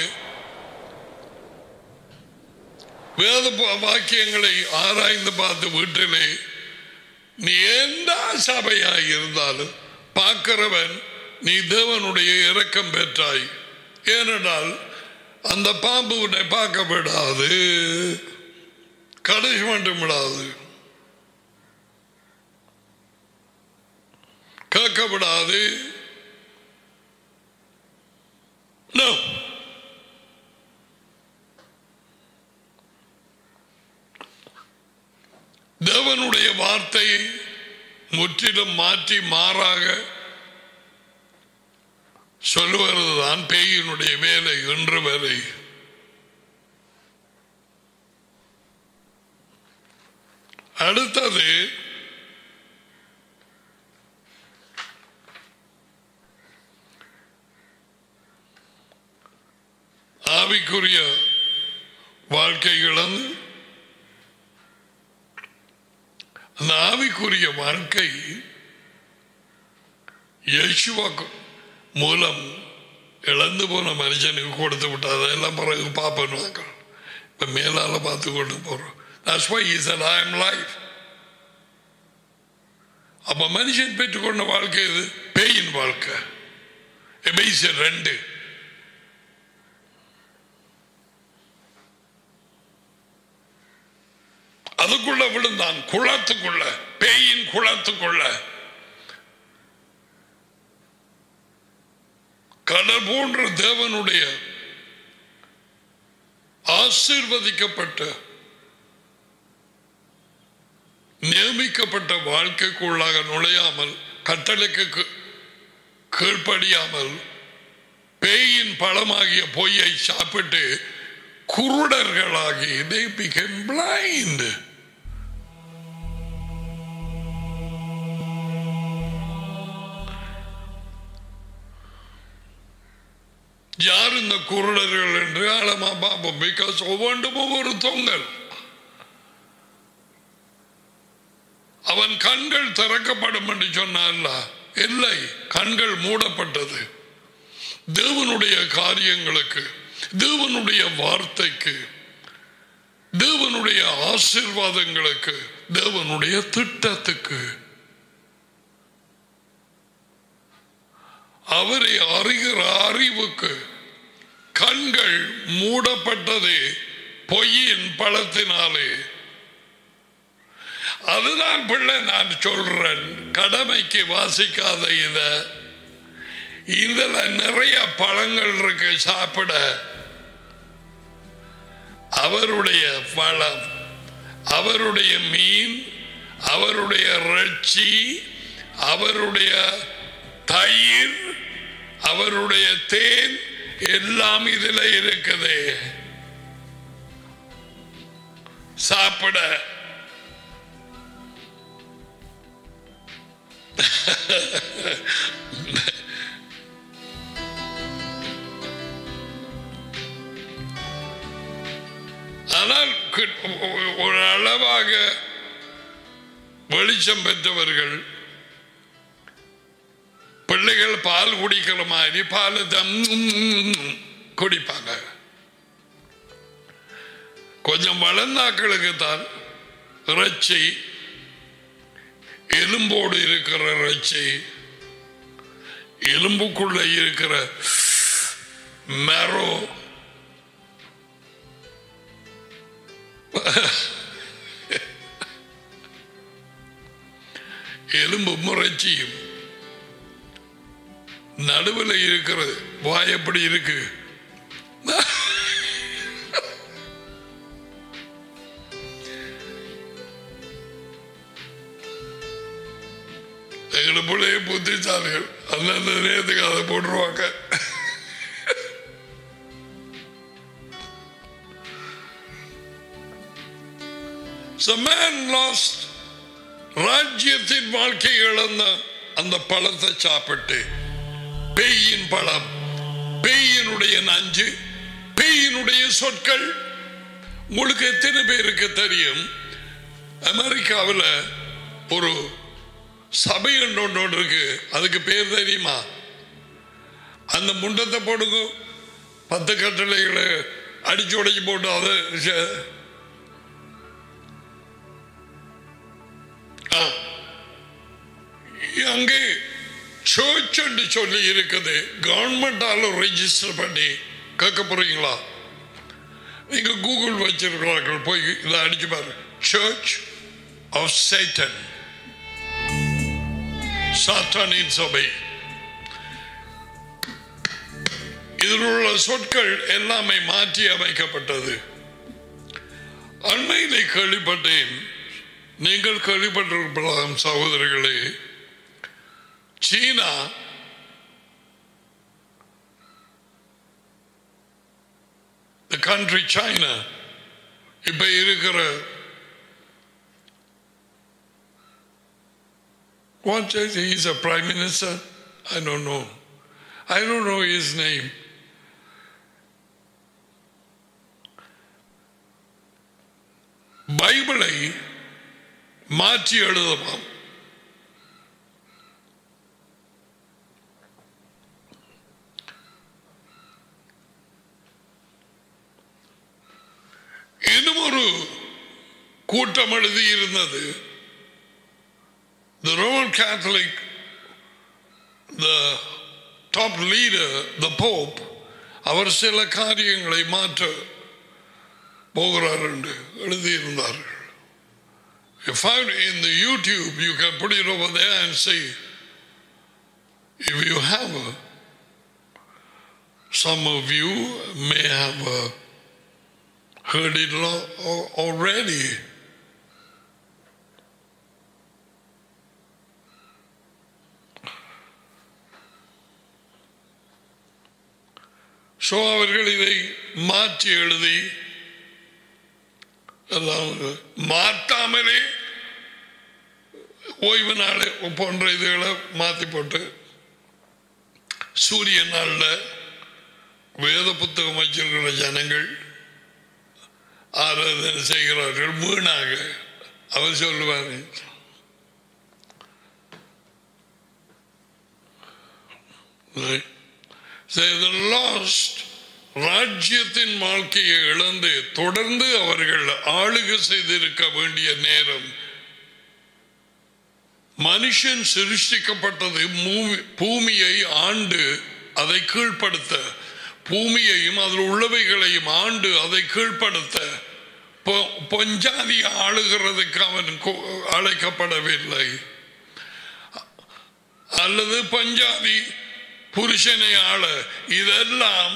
வேத ப- வாக்கியங்களை ஆராய்ந்து பார்த்து வீட்டிலே நீ எந்த சபையாய் இருந்தாலும் பார்க்கிறவன் நீ தேவனுடைய இரக்கம் பெற்றாய் ஏனென்றால் அந்த பாம்பு உன்னை பார்க்க விடாது கடைசி மட்டும் விடாது கேட்க விடாது No. தேவனுடைய வார்த்தையை முற்றிலும் மாற்றி மாறாக சொல்லுவதுதான் பேயினுடைய வேலை இன்று வரை அடுத்தது ஆவிக்குரிய வாழ்க்கை இழந்து அந்த ஆவிக்குரிய வாழ்க்கை யேசுவாக்கு மூலம் இழந்து போன மனுஷனுக்கு கொடுத்து விட்டு அதெல்லாம் பிறகு பார்ப்பேன்னு இப்ப மேலால பார்த்து கொண்டு போறோம் That's why he said, I am life. அப்ப மனுஷன் பெற்றுக்கொண்ட வாழ்க்கை இது பேயின் வாழ்க்கை எபேசியர் ரெண்டு அதுக்குள்ள விழுந்தான் குளத்துக்குள்ள பேயின் குளத்துக்குள்ள கடல் போன்ற தேவனுடைய ஆசீர்வதிக்கப்பட்ட நியமிக்கப்பட்ட வாழ்க்கைக்குள்ளாக நுழையாமல் கட்டளைக்கு கீ- கீழ்ப்படியாமல் பேயின் பழமாகிய பொய்யை சாப்பிட்டு குருடர்களாகி they became blind யார் இந்த குருடர்கள் என்று ஆழமா பார்ப்போம் பிகாஸ் ஒவ்வொன்றும் ஒவ்வொரு தொங்கல் அவன் கண்கள் திறக்கப்படும் என்று சொன்னான்ல இல்லை கண்கள் மூடப்பட்டது தேவனுடைய காரியங்களுக்கு தேவனுடைய வார்த்தைக்கு தேவனுடைய ஆசீர்வாதங்களுக்கு தேவனுடைய திட்டத்துக்கு அவரை அறிகிற அறிவுக்கு கண்கள் மூடப்பட்டதே பொய்யின் பழத்தினாலே அதுதான் பிள்ளை நான் சொல்றேன் கடமைக்கு வாசிக்காத இத இதுல நிறைய பழங்கள் இருக்கு சாப்பிட அவருடைய பழம் அவருடைய மீன் அவருடைய இறைச்சி அவருடைய தயிர் அவருடைய தேன் எல்லாம் இதுல இருக்குது சாப்பிட ஆனால் கிட்- ஒரு அளவாக வெளிச்சம் பெற்றவர்கள் பிள்ளைகள் பால் குடிக்கிற மாதிரி பால் தம் குடிப்பாங்க கொஞ்சம் வளர்ந்தாக்களுக்கு தான் இறைச்சி எலும்போடு இருக்கிற இறைச்சி எலும்புக்குள்ள இருக்கிற மரோ எலும்பு முறைச்சியும் நடுவில் இருக்கிறது வாய் எப்படி இருக்கு எங்களை பிள்ளைய புத்திசாலிகள் அந்தந்த நேரத்துக்கு அதை போட்டுருவாங்க The man lost ராஜ்யத்தின் வாழ்க்கை இழந்த அந்த பழத்தை சாப்பிட்டு பேயின் பழம் பேயினுடைய நஞ்சு பேயினுடைய சொற்கள் உங்களுக்கு எத்தனை பேருக்கு தெரியும் அமெரிக்காவில் ஒரு சபை ஒன்று ஒன்று இருக்கு அதுக்கு பேர் தெரியுமா அந்த முண்டத்தை போடுங்க பத்து கட்டளைகளை அடிச்சு உடைச்சு போட்டு அதை ச- ஆ. அங்கே சர்ச் என்று சொல்லி இருக்குது கவர்மெண்டால ரெஜிஸ்டர் பண்ணி கேட்க போறீங்களா நீங்க கூகுள் வச்சிருக்கிறார்கள் போய் இதை அடிச்சு பாரு சர்ச் ஆஃப் சேட்டன் சாத்தானின் சபை இதில் உள்ள சொற்கள் எல்லாமே மாற்றி அமைக்கப்பட்டது அண்மையிலே கேள்விப்பட்டேன் நீங்கள் கேள்விப்பட்டிருக்கலாம் சகோதரர்களே சீனா the country China இப்ப இருக்கிற what is he? he's a prime minister I don't know I don't know his name பைபிளை மாற்றி எழுதுவான் இன்னும் ஒரு கூட்டம் எழுதி இருந்தது The Roman Catholic, the top leader, the Pope, அவர் சில காரியங்களை மாற்ற போகிறார் என்று எழுதியிருந்தார்கள் You find in the YouTube, you can put it over there and see if you have a, some of you may have uh, heard it lo- al- already. So அவர்கள் இதை மாற்றி எழுதி அதாவது மாற்றாமலே ஓய்வு நாள் போன்ற இதுகளை மாற்றி போட்டு சூரிய நாளில் வேத புத்தகம் வச்சிருக்கிற ஜனங்கள் ஆராதனை செய்கிறார்கள் வீணாக அவர் சொல்லுவார் லாஸ்ட் ராஜ்யத்தின் வாழ்க்கையை இழந்து தொடர்ந்து அவர்கள் ஆளுகை செய்திருக்க வேண்டிய நேரம் மனுஷன் சிருஷ்டிக்கப்பட்டது மூவி- பூமியை ஆண்டு அதை கீழ்ப்படுத்த பூமியையும் அதில் உள்ளவைகளையும் ஆண்டு அதை கீழ்ப்படுத்த பொ- பொஞ்சாதி ஆளுகிறதுக்கு அவன் கு- அழைக்கப்படவில்லை அல்லது பஞ்சாதி புருஷனை ஆள இதெல்லாம்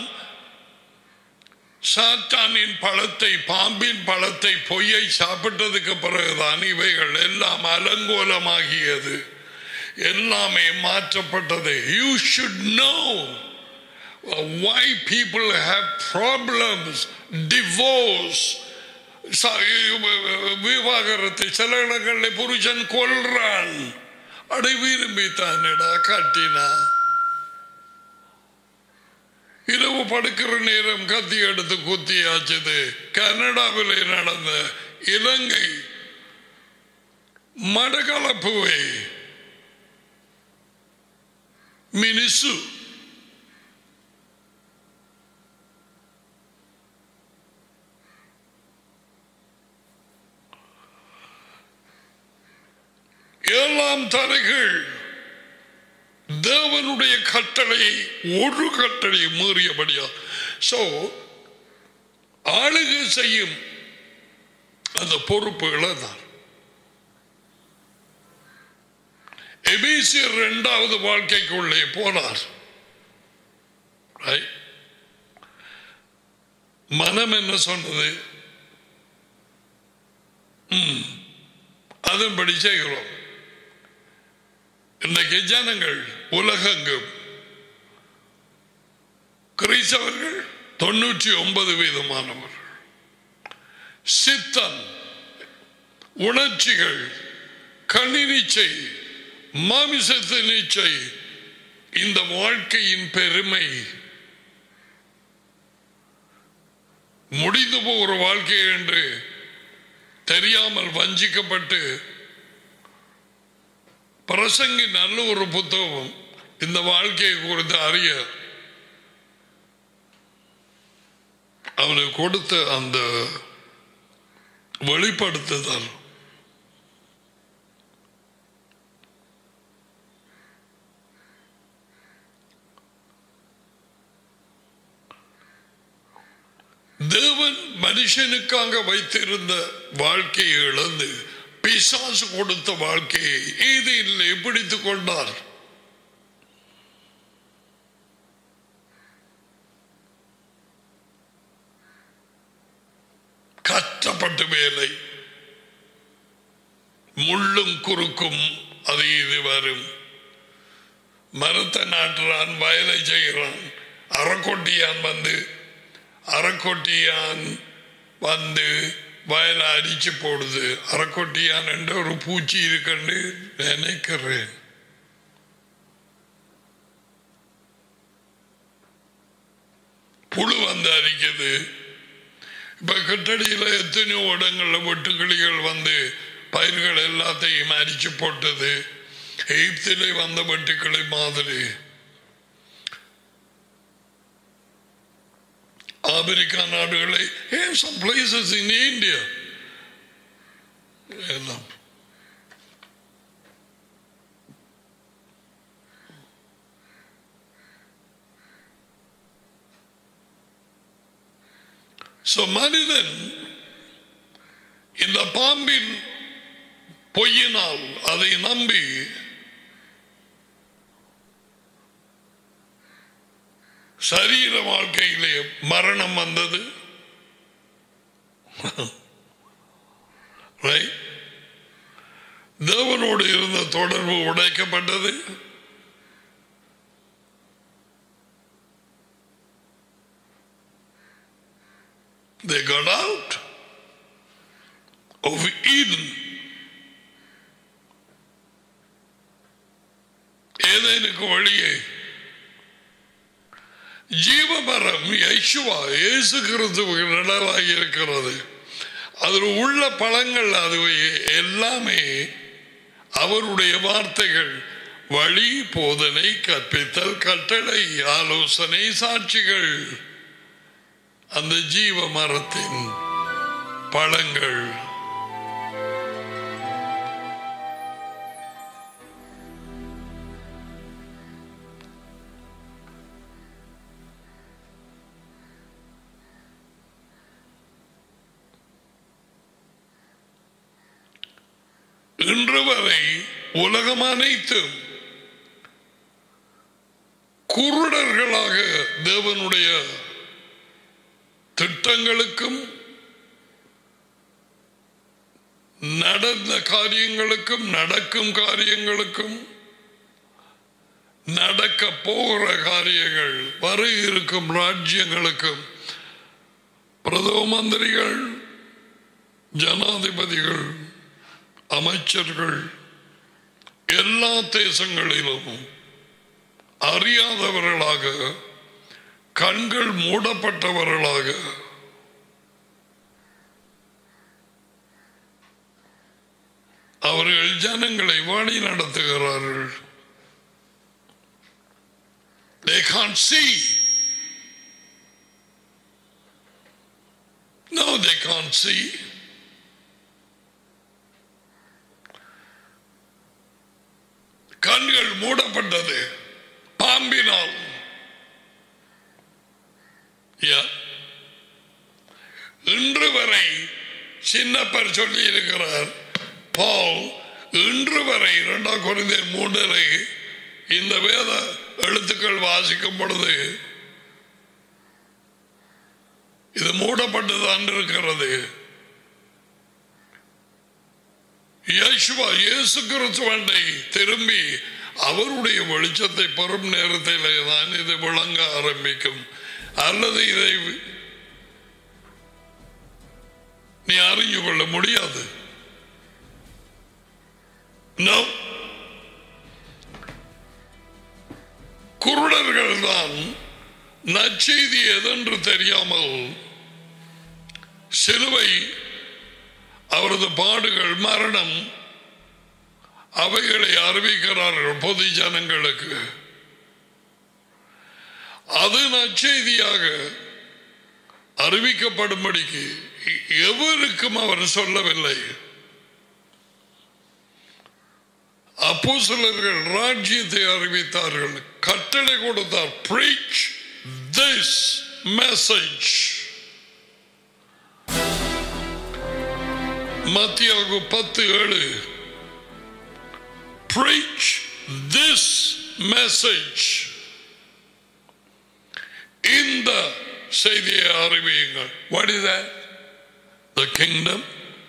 சாத்தானின் பழத்தை பாம்பின் பழத்தை பொய்யை சாப்பிட்டதுக்கு பிறகுதான் இவைகள் எல்லாம் அலங்கோலமாகியது எல்லாமே மாற்றப்பட்டது you should know why people have problems divorce ச- விவாகரத்து சில இடங்களில் புருஷன் கொல்றான் அடை விரும்பி தானடா கட்டினா இரவு படுக்கிற நேரம் கத்தி எடுத்து குத்தியாச்சது கனடாவில் நடந்த இலங்கை மடகளப்புவை மினிசு ஏழாம் தலைகள் தேவனுடைய கட்டளையை ஒரு கட்டளை மீறியபடியா சோ ஆளுகை செய்யும் அந்த பொறுப்பு இழந்தார் எபேசியர் இரண்டாவது வாழ்க்கைக்குள்ளே போனார் Right? மனம் என்ன சொன்னது ம், அதன்படி செய்கிறோம் இன்றைக்கு ஜனங்கள் உலகெங்கும் கிறிஸ்தவர்கள் தொண்ணூற்றி ஒன்பது வீதமானவர்கள் சித்தம் உணர்ச்சிகள் கண்ணினிச்சை மாமிசத்தின் இச்சை இந்த வாழ்க்கையின் பெருமை முடிந்து போகிற வாழ்க்கை என்று தெரியாமல் வஞ்சிக்கப்பட்டு பிரசங்கி நல்ல ஒரு புத்தகம் இந்த வாழ்க்கையை குறித்து அறிய அவனுக்கு கொடுத்த அந்த வெளிப்படுத்துதல் தேவன் மனுஷனுக்காக வைத்திருந்த வாழ்க்கையை இழந்து பிசாசு கொடுத்த வாழ்க்கையை ஏதில் பிடித்துக் கொண்டார் கஷ்டப்பட்டு வேலை முள்ளும் குறுக்கும் அது இது வரும் மரத்தை நாட்டுறான் வயலை செய்கிறான் அறக்கொட்டியான் வந்து அறக்கொட்டியான் வந்து வயலை அடிச்சு போடுது அறக்கொட்டியான் என்ற ஒரு பூச்சி இருக்குன்னு நினைக்கிறேன் புழு வந்து அரிக்குது இப்ப கட்டடியில எத்தனையோ இடங்கள்ல வெட்டுக்கிளிகள் வந்து பயிர்கள் எல்லாத்தையும் அரிச்சு போட்டது எகிப்திலே வந்த வெட்டுக்கிளி மாதிரி ஆப்பிரிக்கா நாடுகளை ஏன் சம் பிளேசஸ் இன் இந்தியா எல்லாம் So, மனிதன் இந்த பாம்பின் பொய்யினால் அதை நம்பி சரீர வாழ்க்கையிலே மரணம் வந்தது Right? தேவனோடு இருந்த தொடர்பு உடைக்கப்பட்டது They got out of Eden. ஏதேனுக்கு வழியே ஜீவமரம் யேசுவா இயேசு கிறிஸ்துவுக்கு நிழலாக இருக்கிறது அதில் உள்ள பழங்கள் அது எல்லாமே அவருடைய வார்த்தைகள் வழி போதனை கற்பித்தல் கட்டளை ஆலோசனை சாட்சிகள் அந்த ஜீவ மரத்தின் பழங்கள் இன்று வரை உலகம் அனைத்தும் குருடர்களாக தேவனுடைய திட்டங்களுக்கும் நடந்த காரியங்களுக்கும் நடக்கும் காரியங்களுக்கும் நடக்க போகிற காரியங்கள் வர இருக்கும் ராஜ்யங்களுக்கும் பிரதம மந்திரிகள் ஜனாதிபதிகள் அமைச்சர்கள் எல்லா தேசங்களிலும் அறியாதவர்களாக கண்கள் மூடப்பட்டவர்களாக அவர்கள் ஜனங்களை வழி நடத்துகிறார்கள் They can't see. No, they can't see. கண்கள் மூடப்பட்டது பாம்பினால் Yeah. இன்று வரை சின்னப்பர் சொல்லி இருக்கிறார் பால் இன்று வரை இரண்டாம் குறைந்த மூன்றரை இந்த வேத எழுத்துக்கள் வாசிக்கும் பொழுது இது மூடப்பட்டுதான் இருக்கிறது இயேசுவா இயேசு கிறிஸ்துவனை திரும்பி அவருடைய வெளிச்சத்தை பெறும் நேரத்திலே தான் இது விளங்க ஆரம்பிக்கும் அல்லது இதை நீ அறிஞ்சு கொள்ள முடியாது No. குருடர்கள் தான் நற்செய்தி எதென்று தெரியாமல் சிலுவை அவரது பாடுகள் மரணம் அவைகளை அறிவிக்கிறார்கள் பொது ஜனங்களுக்கு அது நற்செய்தியாக அறிவிக்கப்படும்படிக்கு எவருக்கும் அவர் சொல்லவில்லை அப்போ சிலர்கள் ராஜ்யத்தை அறிவித்தார்கள் கட்டளை கொடுத்தார் preach this message மத்தியாகு பத்து ஏழு preach this message இந்த செய்தியை அறிவியுங்கள் what is that the kingdom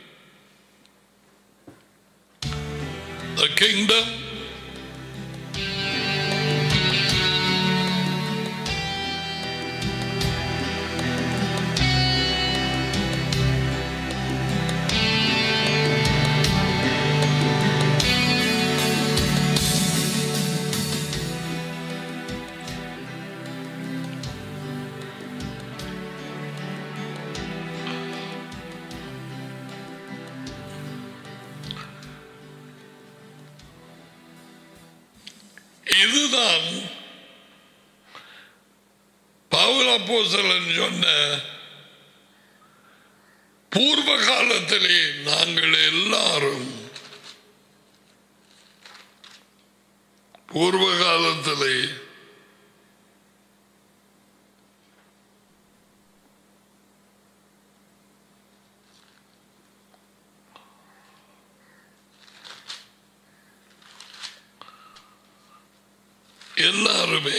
the kingdom இதுதான் பவுல் அப்போஸ்தலன் சொன்ன பூர்வ காலத்திலே நாங்கள் எல்லாரும் பூர்வ காலத்திலே எல்லாருமே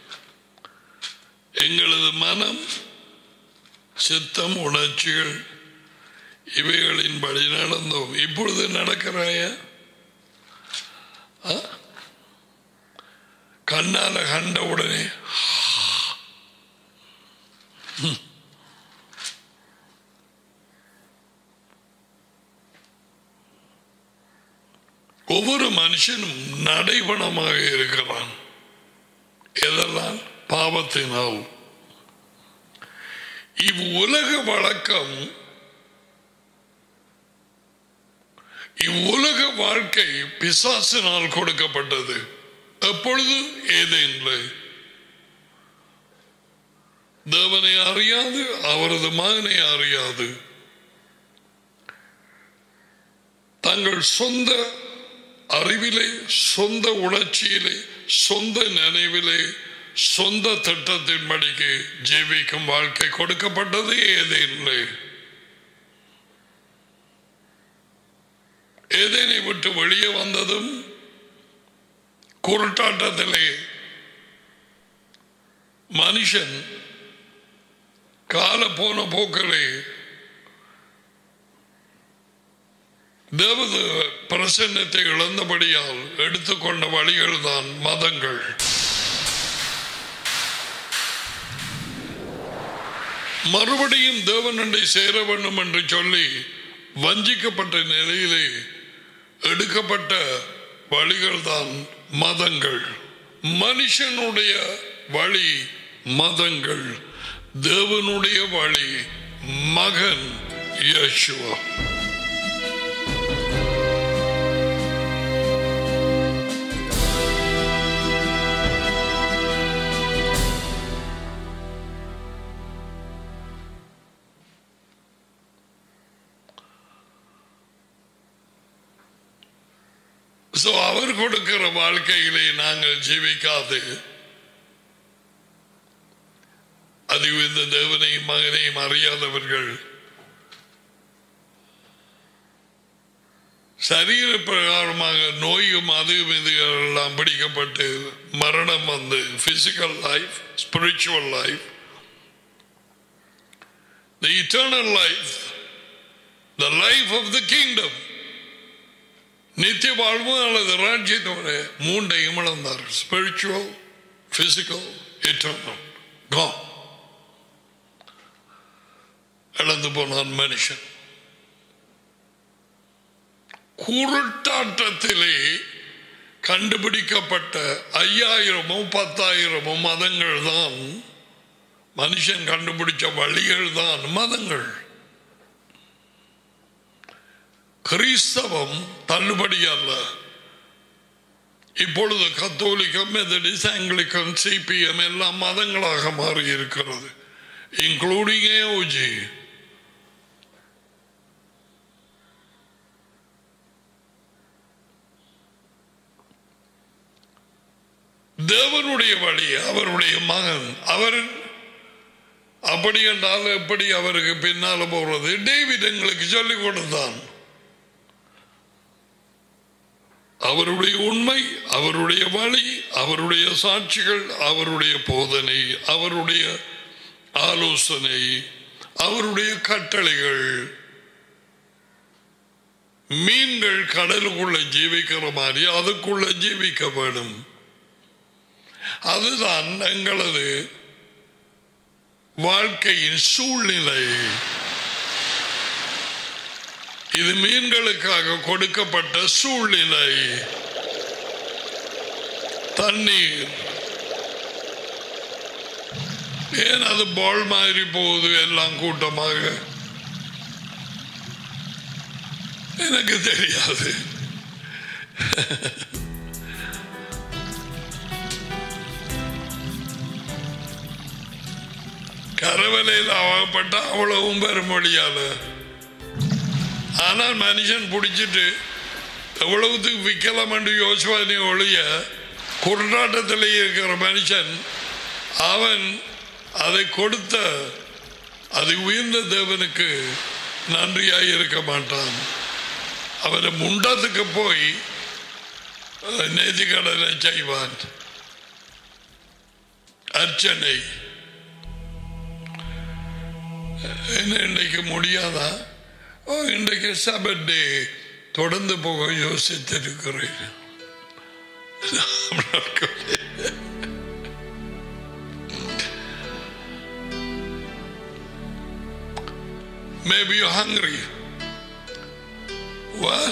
எங்களது மனம் சித்தம் உணர்ச்சிகள் இவைகளின்படி நடந்தோம் இப்பொழுது நடக்கிறாய ஆ? கண்ணால கண்ட உடனே ம். ஒவ்வொரு மனுஷனும் நடைபணமாக இருக்கிறான் எதெல்லாம் பாவத்தினால் இவ்வுலக வழக்கம் இவ்வுலக வாழ்க்கை பிசாசினால் கொடுக்கப்பட்டது எப்பொழுது ஏதேனில்லை தேவனை அறியாது அவரது மகனை அறியாது தங்கள் சொந்த அறிவிலே சொந்த உணர்ச்சியிலே சொந்த நினைவிலே சொந்த திட்டத்தின்படிக்கு ஜீவிக்கும் வாழ்க்கை கொடுக்கப்பட்டது ஏதேனில்லை ஏதேனை விட்டு வெளியே வந்ததும் குருட்டாட்டத்திலே மனுஷன் கால போன போக்கிலே தேவத பிரசன்னத்தை இழந்தபடியால் எடுத்துக்கொண்ட வழிகள் தான் மதங்கள் மறுபடியும் தேவனண்டை சேர வேண்டும் என்று சொல்லி வஞ்சிக்கப்பட்ட நிலையிலே எடுக்கப்பட்ட வழிகள் தான் மதங்கள் மனுஷனுடைய வழி மதங்கள் தேவனுடைய வழி மகன் யேசுவா So, அவர் கொடுக்கிற வாழ்க்கையிலே நாங்கள் ஜீவிக்காது அது இந்த தேவனையும் மகனையும் அறியாதவர்கள் சரீர பிரகாரமாக நோயும் அதுவும் இதுகள் எல்லாம் பிடிக்கப்பட்டு மரணம் வந்து physical life spiritual life the eternal life the life of the kingdom நித்திய வாழ்வு அல்லது ராஜ்யத்தோட மூண்டையும் இழந்தார் ஸ்பிரிச்சுவல் பிசிக்கல் இட்டர்னல் கான் இழந்து போனான் மனுஷன் குருட்டாட்டத்திலே கண்டுபிடிக்கப்பட்ட ஐயாயிரமோ பத்தாயிரமோ மதங்கள் தான் மனுஷன் கண்டுபிடிச்ச வழிகள் தான் மதங்கள் கிறிஸ்தவம் தள்ளுபடி அல்ல இப்பொழுது கத்தோலிக்கம் மெதடிஸ் ஆங்கிலிக்கன் சிபிஎம் எல்லாம் மதங்களாக மாறி இருக்கிறது இன்க்ளூடிங் ஏஓஜி தேவனுடைய வழி அவருடைய மகன் அவர் அப்படி என்றால் எப்படி அவருக்கு பின்னால போறது டேவிட் எங்களுக்கு சொல்லிக் கொடுத்தான் அவருடைய உண்மை அவருடைய வழி அவருடைய சாட்சிகள் அவருடைய போதனை அவருடைய ஆலோசனை அவருடைய கட்டளைகள் மீன்கள் கடலுக்குள்ள ஜீவிக்கிற மாதிரி அதுக்குள்ள ஜீவிக்க வேண்டும் அதுதான் எங்களது வாழ்க்கையின் சூழ்நிலை இது மீன்களுக்காக கொடுக்கப்பட்ட சூழ்நிலை தண்ணீர் ஏன் அது பால் மாதிரி போகுது எல்லாம் கூட்டமாக எனக்கு தெரியாது கரவலையில் ஆகப்பட்ட அவ்வளவும் பெற முடியாது ஆனால் மனுஷன் பிடிச்சிட்டு எவ்வளவுத்துக்கு விற்கலாம் என்று யோசிவானே ஒழிய குருநாட்டத்தில் இருக்கிற மனுஷன் அவன் அதை கொடுத்த அது உயர்ந்த தேவனுக்கு நன்றியாய் இருக்க மாட்டான் அவரை முண்டத்துக்கு போய் நேதிக்கடனை செய்வான் அர்ச்சனை என்ன இன்றைக்கு முடியாதா ஓ இன்றைக்கு சபர்டே தொடர்ந்து போக யோசித்திருக்கிறேன் Maybe you're hungry. Well,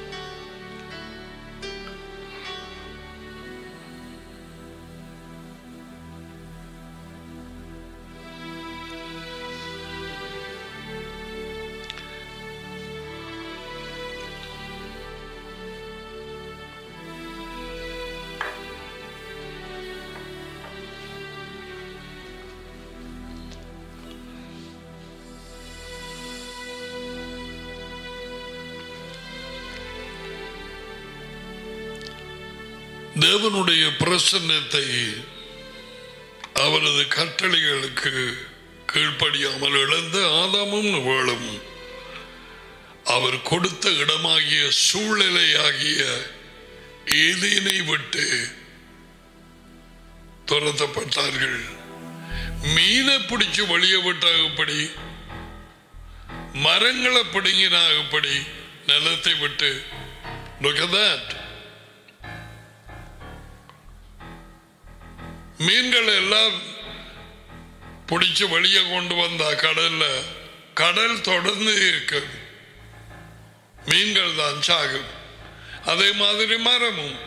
தேவனுடைய பிரசன்னத்தை அவரது கட்டளைகளுக்கு கீழ்ப்படியாமல் இழந்த ஆதாமும் வேளும் அவர் கொடுத்த இடமாகிய சூழ்நிலையாகிய ஏதேனை விட்டு துரத்தப்பட்டார்கள் மீனை பிடிச்சு வழிய விட்டாகப்படி மரங்களை பிடுங்கினாகப்படி நிலத்தை விட்டு Look at that. மீன்கள் எல்லாம் பிடிச்சு வெளியே கொண்டு வந்தா கடல்ல கடல் தொடர்ந்து இருக்கு மீன்கள் தான் சாகும் அதே மாதிரி மரமும்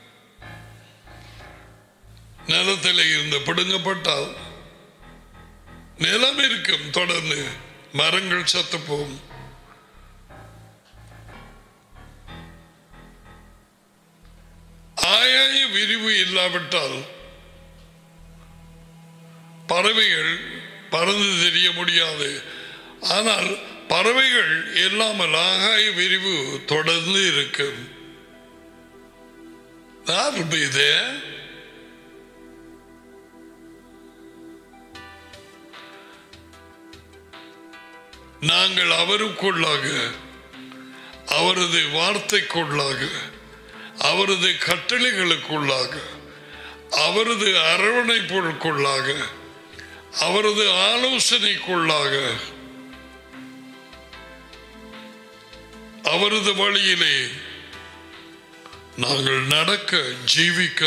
நிலத்தில் இருந்து பிடுங்கப்பட்டால் நிலம் இருக்கும் தொடர்ந்து மரங்கள் சத்து போகும் ஆயாய விரிவு இல்லாவிட்டால் பறவைகள் பறந்து தெரிய முடியாது ஆனால் பறவைகள் இல்லாமல் ஆகாய விரிவு தொடர்ந்து இருக்கும் That'll be there. நாங்கள் அவருக்குள்ளாக அவரது வார்த்தைக்குள்ளாக அவரது கட்டளைகளுக்குள்ளாக அவரது அரவணைப்புக்குள்ளாக அவரது ஆலோசனைக்குள்ளாக அவரது வழியிலே நாங்கள் நடக்க ஜீவிக்க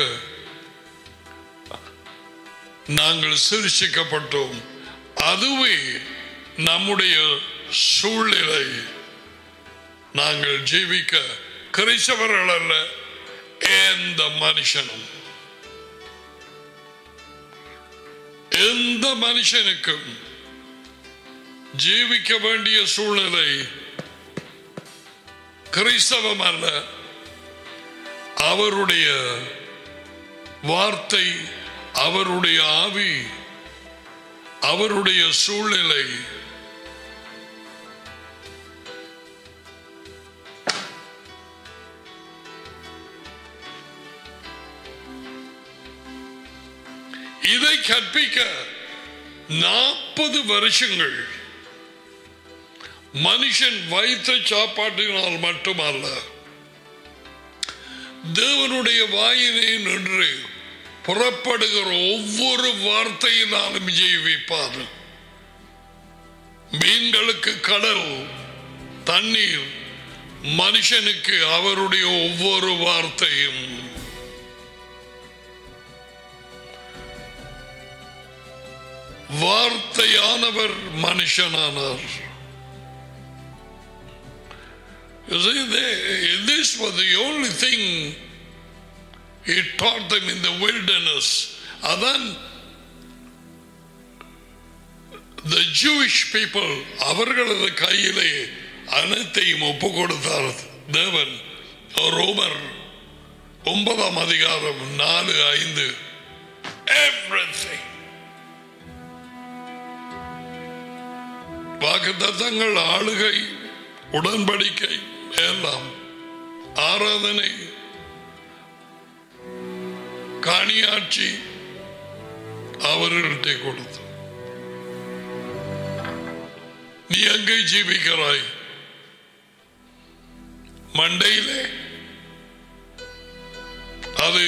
நாங்கள் சிருஷிக்கப்பட்டோம் அதுவே நம்முடைய சூழ்நிலை நாங்கள் ஜீவிக்க கிறிஸ்தவர்கள் அல்ல எந்த மனுஷனும் எந்த மனுஷனுக்கும் ஜீவிக்க வேண்டிய சூழ்நிலை கிறிஸ்தவம் அல்ல அவருடைய வார்த்தை அவருடைய ஆவி அவருடைய சூழ்நிலை இதை கற்பிக்க நாற்பது வருஷங்கள் மனுஷன் வைத்த சாப்பாட்டினால் மட்டுமல்ல தேவனுடைய வாயினை நின்று புறப்படுகிற ஒவ்வொரு வார்த்தையினாலும் ஜீவிப்பார் மீன்களுக்கு கடல் தண்ணீர் மனுஷனுக்கு அவருடைய ஒவ்வொரு வார்த்தையும் வார்த்தையானவர் மனுஷனானார் You see, they, this was the only thing he taught them in the wilderness. அதான் the Jewish people அவர்களது கையிலே அனைத்தையும் ஒப்பு கொடுத்தார் தேவன் ரோமர் ஒன்பதாம் அதிகாரம் நாலு ஐந்து everything வாக்குத்தத்தங்கள் ஆளுகை உடன்படிக்கை எல்லாம் ஆராதனை காணியாட்சி அவர்கள்ட்ட கொடுத்து நீ எங்கே ஜீவிக்கிறாய் மண்டையிலே அது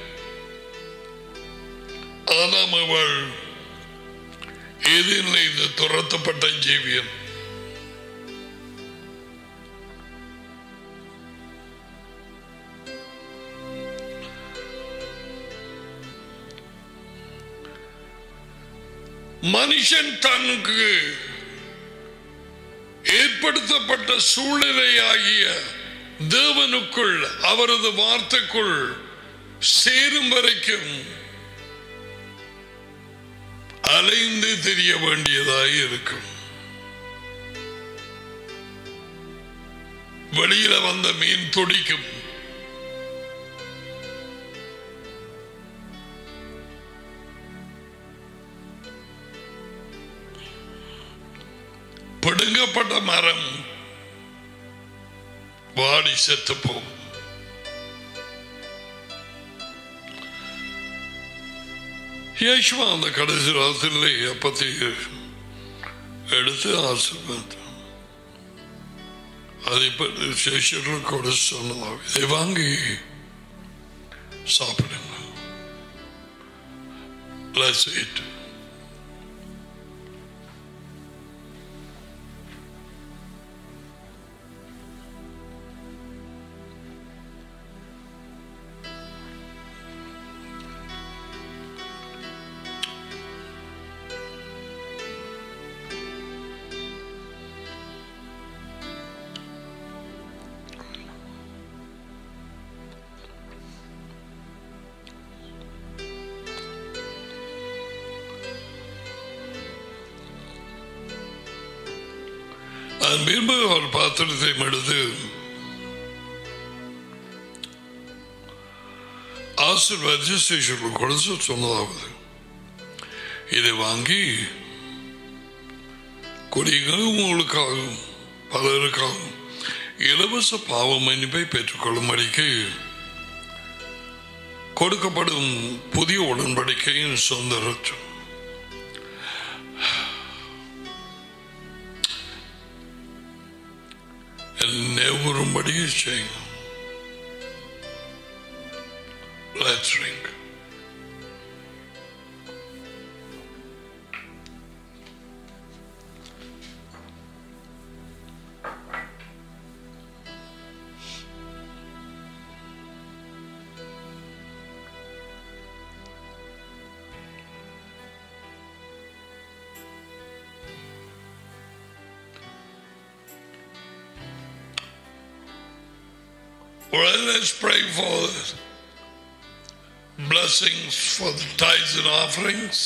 ஆதாம் அவள் ஏதில் இது துரத்தப்பட்ட ஜீவியம் மனுஷன் தனக்கு ஏற்படுத்தப்பட்ட சூழ்நிலையாகிய தேவனுக்குள் அவரது வார்த்தைக்குள் சேரும் வரைக்கும் அலைந்து தெரிய வேண்டியதாய் இருக்கும் வெளியில வந்த மீன் துடிக்கும் பிடுங்கப்பட்ட மரம் வாடி செத்து போகும் യേശുവ அந்த கடைசி ராத்திரிலே அப்பத்தை எடுத்து ஆசீர்வாதம் அதை பற்றி சேஷர்களுக்கு கூட சொன்னதாக இதை வாங்கி சாப்பிடுங்க Let's eat. அதன் பின்பு அவர் பாத்திரத்தை எடுத்து ஆசீர்வாதி சிஷியர்களுக்கு கொடுத்து சொன்னதாவது இதை வாங்கி குடிகள் உங்களுக்காகவும் பலருக்காகவும் இலவச பாவ மன்னிப்பை பெற்றுக்கொள்ளும்படிக்கு கொடுக்கப்படும் புதிய உடன்படிக்கையின் சொந்த ரத்தம் எவ்வரும்படி செய்யும் Let's drink. Well, let's pray for blessings for the tithes and offerings.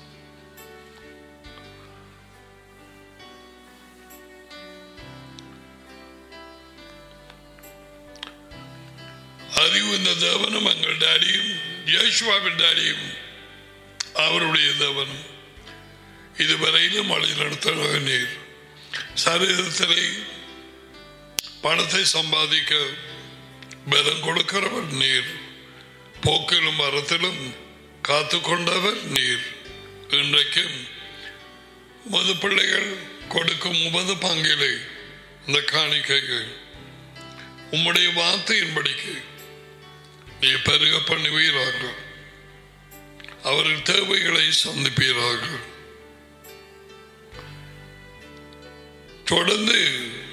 அறிவு இந்த தேவனும் எங்கள் டாடியும் யேசுவாவின் டாடியும் அவருடைய தேவனும் இதுவரையிலும் வழி நடத்துகிற நீர் சரீரத்திலே பணத்தை சம்பாதிக்க பலம் கொடுக்கிறவர் நீர் போக்கிலும் மரத்திலும் காத்து கொண்டவர் நீர் இன்றைக்கும் உமது பிள்ளைகள் கொடுக்கும் உமது பங்கிலே இந்த காணிக்கைகள் உம்முடைய வார்த்தையின்படிக்கு நீ பெருக பண்ணுவீராக அவரின் தேவைகளை சந்திப்பீராக தொடர்ந்து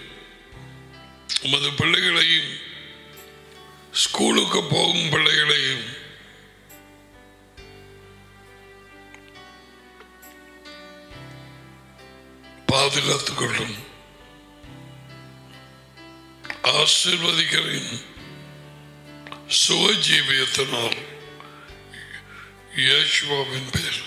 உமது பிள்ளைகளையும் ஸ்கூலுக்கு போகும் பிள்ளைகளையும் பாதுகாத்துக் கொள்ளும் ஆசீர்வதிக்கிறேன் சுகஜீவியத்தினால் இயேசுவாவின் பேர்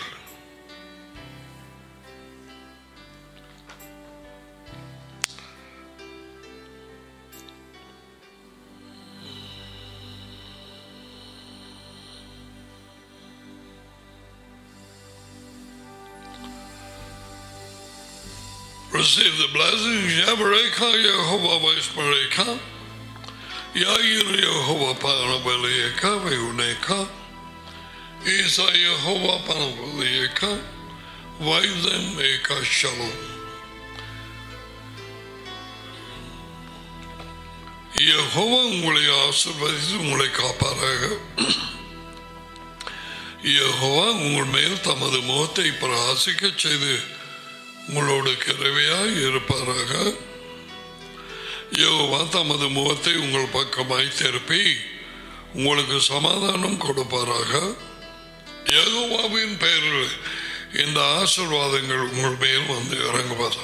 Receive the blessings. Yabareka Yehovah Vaismareka. Yair Yehovah Panabalieka Vayuneka. Isa Yehovah Panabalieka. Vaidem Eka Shalom. Jehovah உங்களை ஆசிர்வதித்து உங்களை காப்பாராக யெகோவா உங்கள் மேல் தமது முகத்தை பிரகாசிக்கச் செய்து உங்களோடு கிருவையாய் இருப்பாராக யோவா தமது முகத்தை உங்கள் பக்கமாய் திருப்பி உங்களுக்கு சமாதானம் கொடுப்பாராக யோவாவின் பெயரில் இந்த ஆசிர்வாதங்கள் உங்கள் மேல் வந்து இறங்குவதாக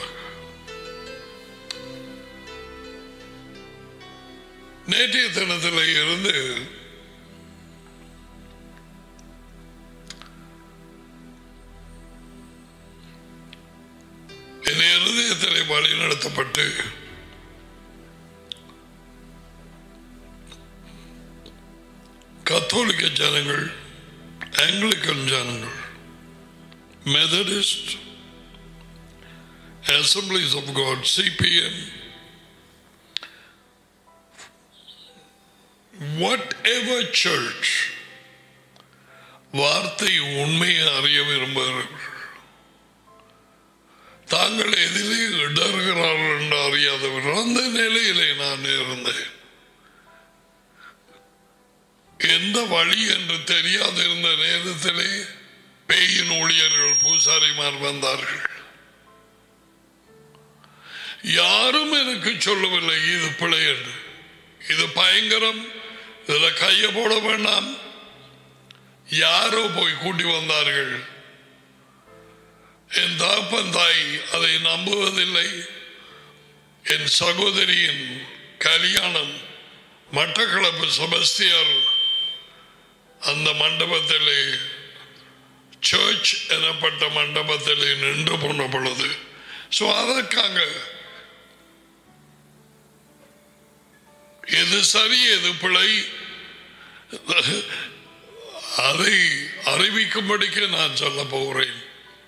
நேற்றைய தினத்தில் இருந்து என் இருதயத்திலே வழி நடத்தப்பட்டு கத்தோலிக்க ஜனங்கள் ஆங்கிலிக்கன் ஜனங்கள் Methodist Assemblies of God, CPM, whatever church, வார்த்தை உண்மையை அறிய விரும்புகிறார்கள் தாங்கள் எதிலே இடர்கிறார்கள் என்று அறியாதவர்கள் அந்த நிலையிலே நான் இருந்தேன் எந்த வழி என்று தெரியாதிருந்த நேரத்திலே பேயின் ஊழியர்கள் பூசாரிமார் வந்தார்கள் யாரும் எனக்கு சொல்லவில்லை இது பிழை என்று இது பயங்கரம் இதுல கையை போட வேண்டாம் யாரோ போய் கூட்டி வந்தார்கள் என் தாப்பன் தாய் அதை நம்புவதில்லை என் சகோதரியின் கல்யாணம் மட்டக்களப்பு செபஸ்தியார் அந்த மண்டபத்திலே சர்ச் எனப்பட்ட மண்டபத்திலே நின்று போன பொழுது ஸோ அதற்காக எது சரி எது பிழை அதை அறிவிக்கும்படிக்கு நான் சொல்ல போகிறேன்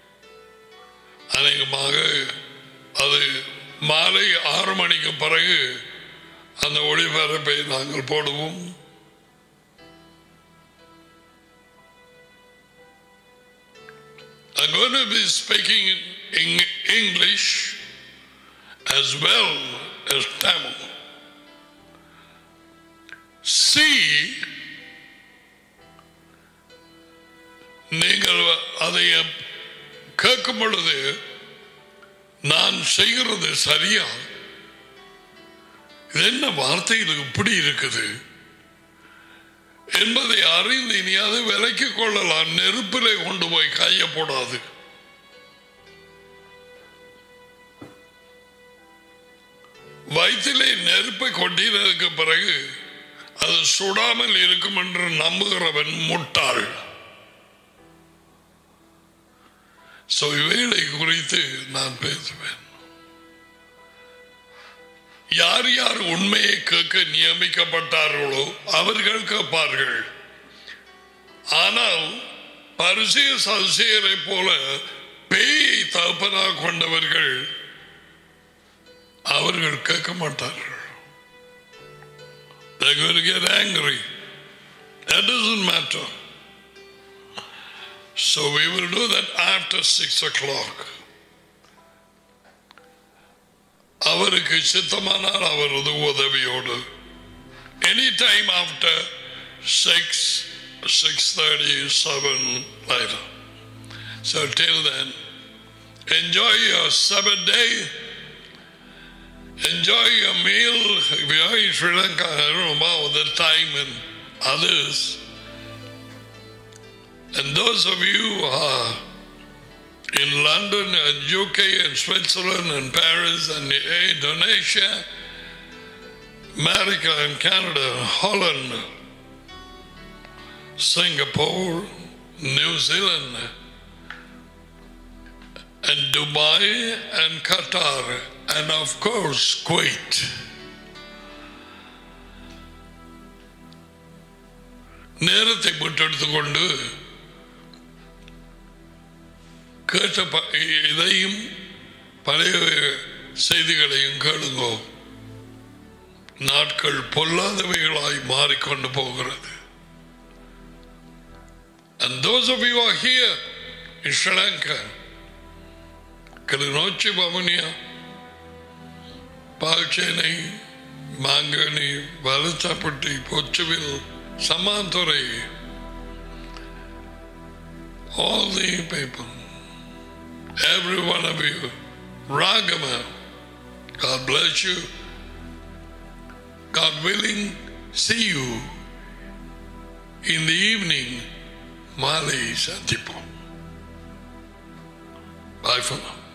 அநேகமாக அது மாலை ஆறு மணிக்கு பிறகு அந்த ஒளிபரப்பை நாங்கள் போடுவோம் I'm going to be speaking in English as well as Tamil. See நீங்கள் அதை கேட்கும் பொழுது நான் செய்கிறது சரியா இது என்ன வார்த்தையில் இப்படி இருக்குது என்பதை அறிந்து இனி அதை விலைக்கு கொள்ளலாம் நெருப்பிலே கொண்டு போய் கைய போடாது வயிற்றிலே நெருப்பை கொட்டினதுக்கு பிறகு அது சுடாமல் இருக்கும் என்று நம்புகிறவன் முட்டாள் So, இவைகளை குறித்து நான் பேசுவேன் யார் யார் உண்மையை கேட்க நியமிக்கப்பட்டார்களோ அவர்கள் கேட்பார்கள் ஆனால் பரிசெய சதுசேயரை போல பேயை தகப்பனாக கொண்டவர்கள் அவர்கள் கேட்க மாட்டார்கள் They're going to get angry. That doesn't matter. So we will do that after six o'clock. அவருக்கு சித்தமானால் அவரது உதவியோடு any time after six six thirty seven later so till then enjoy your seven day enjoy your meal. If you are in Sri Lanka, I don't know about the time and others. And those of you who are in London and UK and Switzerland and Paris and Indonesia, America and Canada, Holland, Singapore, New Zealand, and Dubai and Qatar, and of course Kuwait. நேரத்தை முட்டெடுத்துக் கொண்டு கேட்ட ப- இதையும் பழைய செய்திகளையும் கேளுங்கோ நாட்கள் பொல்லாதவைகளாய் மாறிக்கொண்டு போகிறது And those of you who are here in Sri Lanka, Kilinochi, Bamunia, பால்ச்சேனை மாங்கனி வலச்சாப்பட்டி பொச்சுவில் சமாந்துறை all the people every one of you Ragama God bless you God willing see you in the evening மாலை சந்திப்போம் Bye for now.